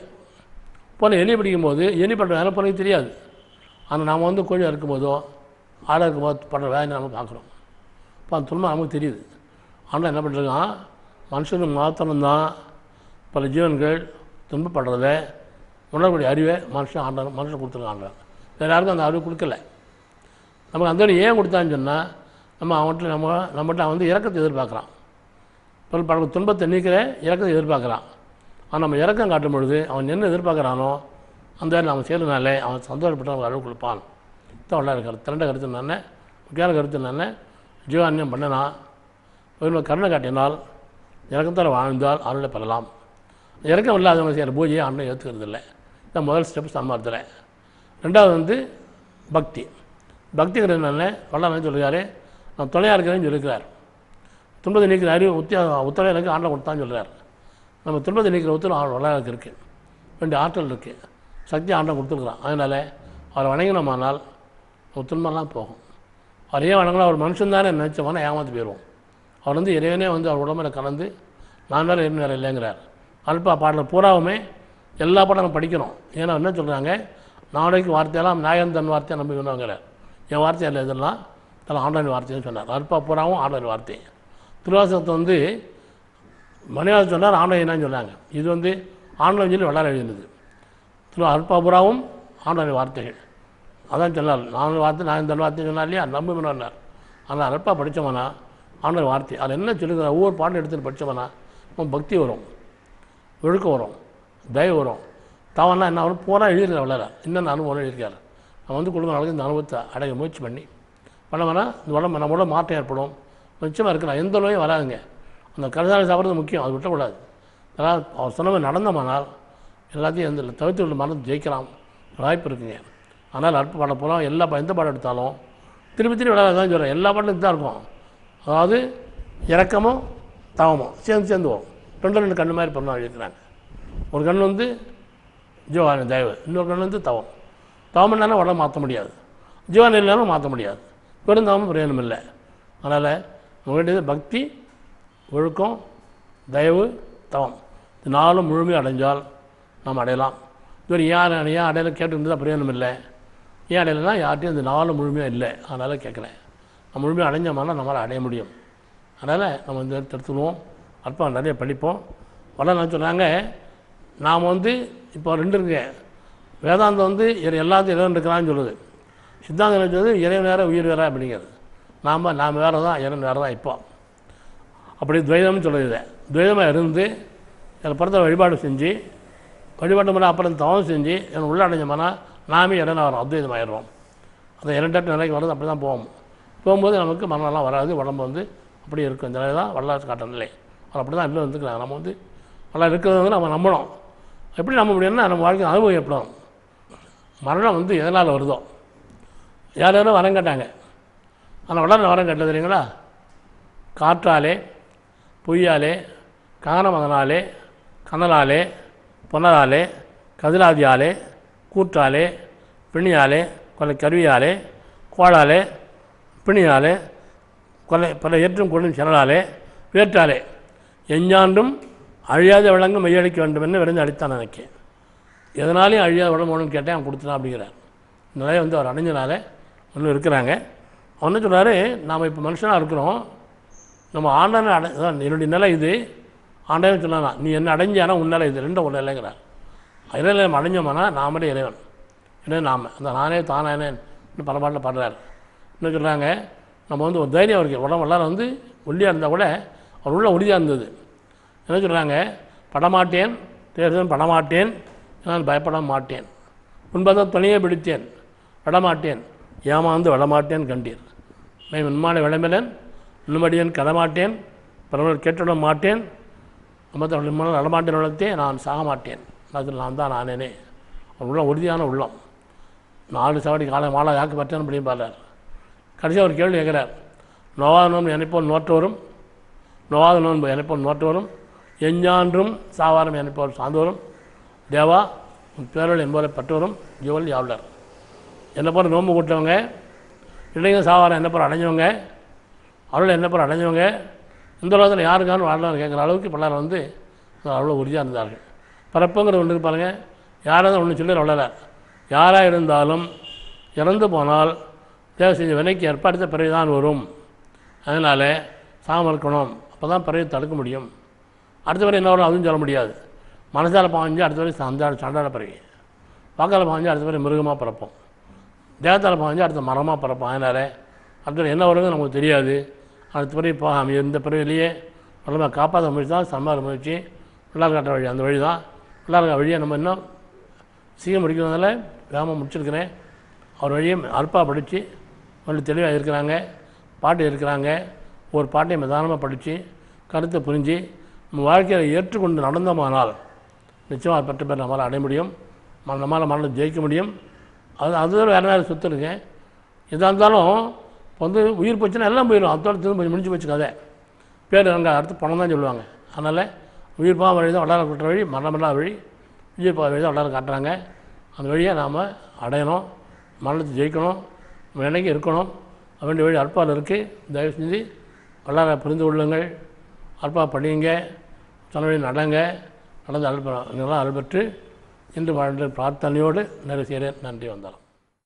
போன எலி பிடிக்கும்போது எலி படுற வேலை புலிக்கு தெரியாது ஆனால் நாம் வந்து கோழி அறுக்கும் போதோ ஆடை இருக்கும் போது படுற வேலை நம்ம பார்க்குறோம் இப்போ அந்த துன்பம் நமக்கு தெரியுது ஆனால் என்ன பண்ணிருக்கான் மனுஷனுக்கு மாத்திரம்தான் பல ஜீவன்கள் துன்பப்படுறத உணரக்கூடிய அறிவை மனுஷன் ஆண்டவன் மனுஷன் கொடுத்துருக்கான் வேறு யாருக்கும் அந்த அறிவு கொடுக்கல நமக்கு அந்த அறிவு ஏன் கொடுத்தான்னு சொன்னால் நம்ம அவன்கிட்ட நம்ம நம்மகிட்ட அவன் வந்து இறக்கத்தை எதிர்பார்க்குறான் பல பல துன்பத்தை நீக்கிற இறக்கத்தை எதிர்பார்க்குறான் ஆனால் நம்ம இறக்கம் காட்டும் பொழுது அவன் என்ன எதிர்பார்க்குறானோ அந்த வேலை அவன் செய்கிறனாலே அவன் சந்தோஷப்பட்டு அவனுக்கு அழுவு கொடுப்பான் தான் உள்ள கருத்து திரண்ட கருத்து என்னென்ன முக்கியமான கருத்து என்னென்ன ஜீவான்யம் பண்ணினா ஒரு கருணை காட்டினால் இறக்கத்தால் வாழ்ந்தால் அருளை பெறலாம் இறக்கம் இல்லாதவங்க செய்கிற பூஜையை அண்ணன் ஏற்றுக்கிறது இல்லை இதான் முதல் ஸ்டெப் சன்மார்த்தில் ரெண்டாவது வந்து பக்தி பக்திங்கிறது என்னென்ன வல்லவன் சொல்லுகிறாரு நான் துணையாக இருக்கிறேன்னு சொல்லியிருக்கிறார் துன்பத்தை நீக்கிற அறிவு உத்தியா உத்தரவு எனக்கு ஆண்டை கொடுத்தான்னு சொல்கிறார் நம்ம துன்பத்தை நீக்கிற உத்தரவு வல்லவனுக்கு இருக்குது வேண்டிய ஆற்றல் இருக்குது சக்தி ஆண்டை கொடுத்துருக்குறான் அதனால் அவரை வணங்கினோமானால் நம்ம துன்பம்லாம் போகும் அவர் ஏன் வணங்கலாம் அவர் மனுஷன் தானே நினச்சவனா ஏமாற்றி போயிடுவோம் அவர் வந்து இறைவனே வந்து அவர் உடம்புல கலந்து நான் வேறு இறைவன் வேறு இல்லைங்கிறார் அல்பா பாடல் பூராவுமே எல்லா பாடலும் படிக்கணும் ஏன்னா என்ன சொல்கிறாங்க நாளைக்கு வார்த்தையெல்லாம் நாயகன் தன் வார்த்தையை நம்பி வேணுங்கிறார் என் வார்த்தை இல்லை இதெல்லாம் அதெல்லாம் ஆன்லைன் வார்த்தைன்னு சொன்னார் அல்பா பூராவும் ஆன்லைன் வார்த்தை திருவாசகத்தை வந்து மணியாவது சொன்னார் ஆன்லைன் என்னன்னு சொன்னாங்க இது வந்து ஆன்லைன் சொல்லி வளர எழுதினது திரு அல்பாபுராவும் ஆன்லைன் வார்த்தைகள் அதான் சொன்னார் நான் வார்த்தை நான் இந்த வார்த்தை சொன்னார் இல்லையா நம்புமினார் ஆனால் அல்பா படித்தவனா ஆன்லைன் வார்த்தை அதில் என்ன சொல்லுங்கிற ஒவ்வொரு பாடம் எடுத்துட்டு படித்தவனா அவன் பக்தி வரும் ஒழுக்கம் வரும் தயவு வரும் தாவன்னா என்ன வரும் பூரா எழுதியிருக்கார் வளர இன்னும் அனுபவம் எழுதியிருக்காரு அவன் வந்து குடும்ப நாளைக்கு இந்த அனுபவத்தை அடைய முயற்சி பண்ணி பண்ணோம்னா இந்த உடம்பு நம்மளோட மாற்றம் ஏற்படும் நிச்சயமாக இருக்கலாம் எந்த நோயும் வராதுங்க அந்த கருதாலை சாப்பிட்றது முக்கியம் அது விட்டக்கூடாது அதனால் அவர் சொன்னவன் நடந்தமானால் எல்லாத்தையும் எந்த தவிர்த்து விட்டு மறந்து ஜெயிக்கலாம் வாய்ப்பு இருக்குங்க அதனால் அற்ப பாடம் போகிறோம் எல்லா பா- எந்த பாடம் எடுத்தாலும் திருப்பி திருப்பி விளையாட தான் சொல்கிறேன் எல்லா பாடலும் தான் இருக்கும் அதாவது இறக்கமும் தவமும் சேர்ந்து சேர்ந்து வரும் ரெண்டு ரெண்டு கண்ணு மாதிரி பண்ண எழுதிக்கிறாங்க ஒரு கண் வந்து ஜீவான தயவு இன்னொரு கண் வந்து தவம் தவம் இல்லைன்னா உடம்பு மாற்ற முடியாது ஜீவான இல்லைனாலும் மாற்ற முடியாது வெறும் தவம் பிரயோஜனம் இல்லை அதனால் வேண்டியது பக்தி ஒழுக்கம் தயவு தவம் இது நாளும் முழுமையாக அடைஞ்சால் நாம் அடையலாம் இதுவரை ஏன் ஏன் அடையல கேட்டுருந்து தான் பிரயோஜனம் இல்லை ஏன் அடையலைன்னா யார்ட்டையும் இந்த நாளும் முழுமையாக இல்லை அதனால் கேட்குறேன் நம்ம முழுமையாக அடைஞ்சோம்னா நம்மளால் அடைய முடியும் அதனால் நம்ம இந்த எடுத்துக்குவோம் அற்பம் நிறைய படிப்போம் வளர சொன்னாங்க நாம் வந்து இப்போ ரெண்டு இருக்கு வேதாந்தம் வந்து இறை- எல்லாத்தையும் இறைவன் இருக்கிறான்னு சொல்லுது சித்தாந்தம் என்ன சொல்லுது இறைவன் வேற உயிர் வேற அப்படிங்கிறது நாம் நாம் வேறு தான் இறைவன் வேறு தான் இப்போ அப்படி துவைதம்னு சொல்லுது இதை துவைதமாக இருந்து என் படத்தை வழிபாடு செஞ்சு வழிபாட்டு முறை அப்புறம் தவம் செஞ்சு என் உள்ள அடைஞ்சோம்னா நாமே இறைவன் வரோம் அத்வைதமாயிடுறோம் அந்த இரண்டட்டு நிலைக்கு வர்றது அப்படி தான் போவோம் போகும்போது நமக்கு மரணம்லாம் வராது உடம்பு வந்து அப்படி இருக்கும் இந்த நிலை தான் வரலாற்று காட்டுற நிலை அது அப்படி தான் எல்லாம் வந்துக்கிறாங்க நம்ம வந்து நல்லா இருக்கிறது வந்து நம்ம நம்பணும் எப்படி நம்ப முடியும்னா நம்ம வாழ்க்கை அனுபவம் ஏற்படும் மரணம் வந்து எதனால் வருதோ யார் யாரும் வரம் கேட்டாங்க ஆனால் வளர வரம் கேட்டது தெரியுங்களா காற்றாலே பொய்யாலே கானமகனாலே கனலாலே புனராலே கதிராதியாலே கூற்றாலே பிணியாலே கொலை கருவியாலே கோளாலே பிணியாலே கொலை பல ஏற்றும் கொள்ளும் சிறலாலே வேற்றாலே எஞ்ஞாண்டும் அழியாத விளங்கும் மெய்யடிக்க வேண்டும் என்று விரைந்து அடித்தான் எனக்கு எதனாலையும் அழியாத உடம்பு வேணும்னு கேட்டேன் அவன் கொடுத்துட்டான் அப்படிங்கிறார் இந்த நிலையை வந்து அவர் அடைஞ்சனால ஒன்றும் இருக்கிறாங்க அவன் என்ன சொல்றாரு நாம் இப்போ மனுஷனாக இருக்கிறோம் நம்ம ஆண்டவனை அடை அதான் என்னுடைய நிலை இது ஆண்டவன் சொன்னானா நீ என்ன அடைஞ்சானா உன் நிலை இது ரெண்டும் ஒன்று இல்லைங்கிறார் இறைவனை நம்ம அடைஞ்சோம்னா நாமளே இறைவன் என்ன நாம அந்த நானே தானானே பல பாட்டில் பாடுறாரு என்ன சொல்கிறாங்க நம்ம வந்து ஒரு தைரியம் இருக்கு உடம்பு எல்லாரும் வந்து ஒல்லியாக இருந்தால் கூட அவர் உள்ள உறுதியாக இருந்தது என்ன சொல்கிறாங்க படமாட்டேன் தேர்தல் படமாட்டேன் நான் பயப்பட மாட்டேன் உண்பதான் துணையே பிடித்தேன் விடமாட்டேன் ஏமாந்து விடமாட்டேன் கண்டீர் நான் உண்மான விளம்பிலன் இன்னுமடியன் கடமாட்டேன் பிறவர் கேட்டுவிட மாட்டேன் நம்ம நடமாட்டேன் வளர்த்தே நான் சாக மாட்டேன் அது நான் தான் நானேனே அவர் உள்ள உறுதியான உள்ளம் நாலு சவடி காலை மாலை யாக்கு பற்றேன் அப்படின்னு பாடுறார் கடைசியாக ஒரு கேள்வி கேட்குறார் நோவாத நோன்பு என்னைப்போல் நோற்றவரும் நோவாத நோன்பு என்னைப்போல் நோற்றவரும் எஞ்ஞான்றும் சாவாரம் என்னைப்போல் சார்ந்தவரும் தேவா உன் பேரல் என்பவரை பற்றவரும் ஜீவல் யாவலர் என்ன போல நோன்பு கூட்டவங்க இளைஞர் சாவாரம் என்ன போல அடைஞ்சவங்க அருள் என்ன போல அடைஞ்சவங்க இந்த உலகத்தில் யாருக்கான்னு வாழலாம் கேட்குற அளவுக்கு பலர் வந்து அவ்வளோ உறுதியாக இருந்தார்கள் பிறப்புங்கிற ஒன்று பாருங்க யாராவது ஒன்று சொல்லி வளரார் யாராக இருந்தாலும் இறந்து போனால் தேவை செஞ்ச வினைக்கு ஏற்ப அடுத்த பிறகு தான் வரும் அதனால் சாம இருக்கணும் அப்போ தான் பிறகு தடுக்க முடியும் அடுத்த பிறகு என்ன வரும் அதுவும் சொல்ல முடியாது மனசால் பாஞ்சு அடுத்த பிறகு சந்தாட சண்டாட பிறகு வாக்கால் பாஞ்சு அடுத்த பிறகு மிருகமாக பிறப்போம் தேகத்தால் பாஞ்சு அடுத்த மரமாக பிறப்போம் அதனால் அடுத்த என்ன வருங்க நமக்கு தெரியாது அடுத்த பிறகு இப்போ இந்த பிறவிலேயே நம்ம காப்பாற்ற முயற்சி தான் சம்மார முயற்சி பிள்ளார் காட்டுற வழி அந்த வழி தான் பிள்ளார் வழியை நம்ம இன்னும் சீக்கிரம் முடிக்கிறதுனால வேகமாக முடிச்சிருக்கிறேன் அவர் வழியை அல்பா படித்து கொஞ்சம் தெளிவாக இருக்கிறாங்க பாட்டு இருக்கிறாங்க ஒரு பாட்டையும் நிதானமாக படித்து கருத்தை புரிஞ்சு நம்ம வாழ்க்கையை ஏற்றுக்கொண்டு நடந்தோமானால் நிச்சயமாக பெற்ற பேர் நம்மளால் அடைய முடியும் ம- நம்மளால் மரணம் ஜெயிக்க முடியும் அது அதுதான் வேறு வேறு சொத்து இருக்கு எதாக இருந்தாலும் இப்போ வந்து உயிர் போச்சுன்னா எல்லாம் போயிடும் அதோட திரும்ப முடிஞ்சு போச்சு கதை பேர் அங்கே அடுத்து பணம் தான் சொல்லுவாங்க அதனால் உயிர் பா வழி தான் வல்லார கட்டுற வழி மரணமில்லா வழி உயிர் பா வழி தான் வல்லார காட்டுறாங்க அந்த வழியை நாம் அடையணும் மரணத்தை ஜெயிக்கணும் வேலைக்கு இருக்கணும் வேண்டிய வழி அற்பால் இருக்குது தயவு செஞ்சு வல்லார புரிந்து கொள்ளுங்கள் அற்பா படியுங்க சொன்ன வழி நடங்க நடந்து அல்ப இதெல்லாம் அல்பற்று இன்று வாழ்ந்த பிரார்த்தனையோடு நிறைவு செய்கிறேன் நன்றி வந்தாலும்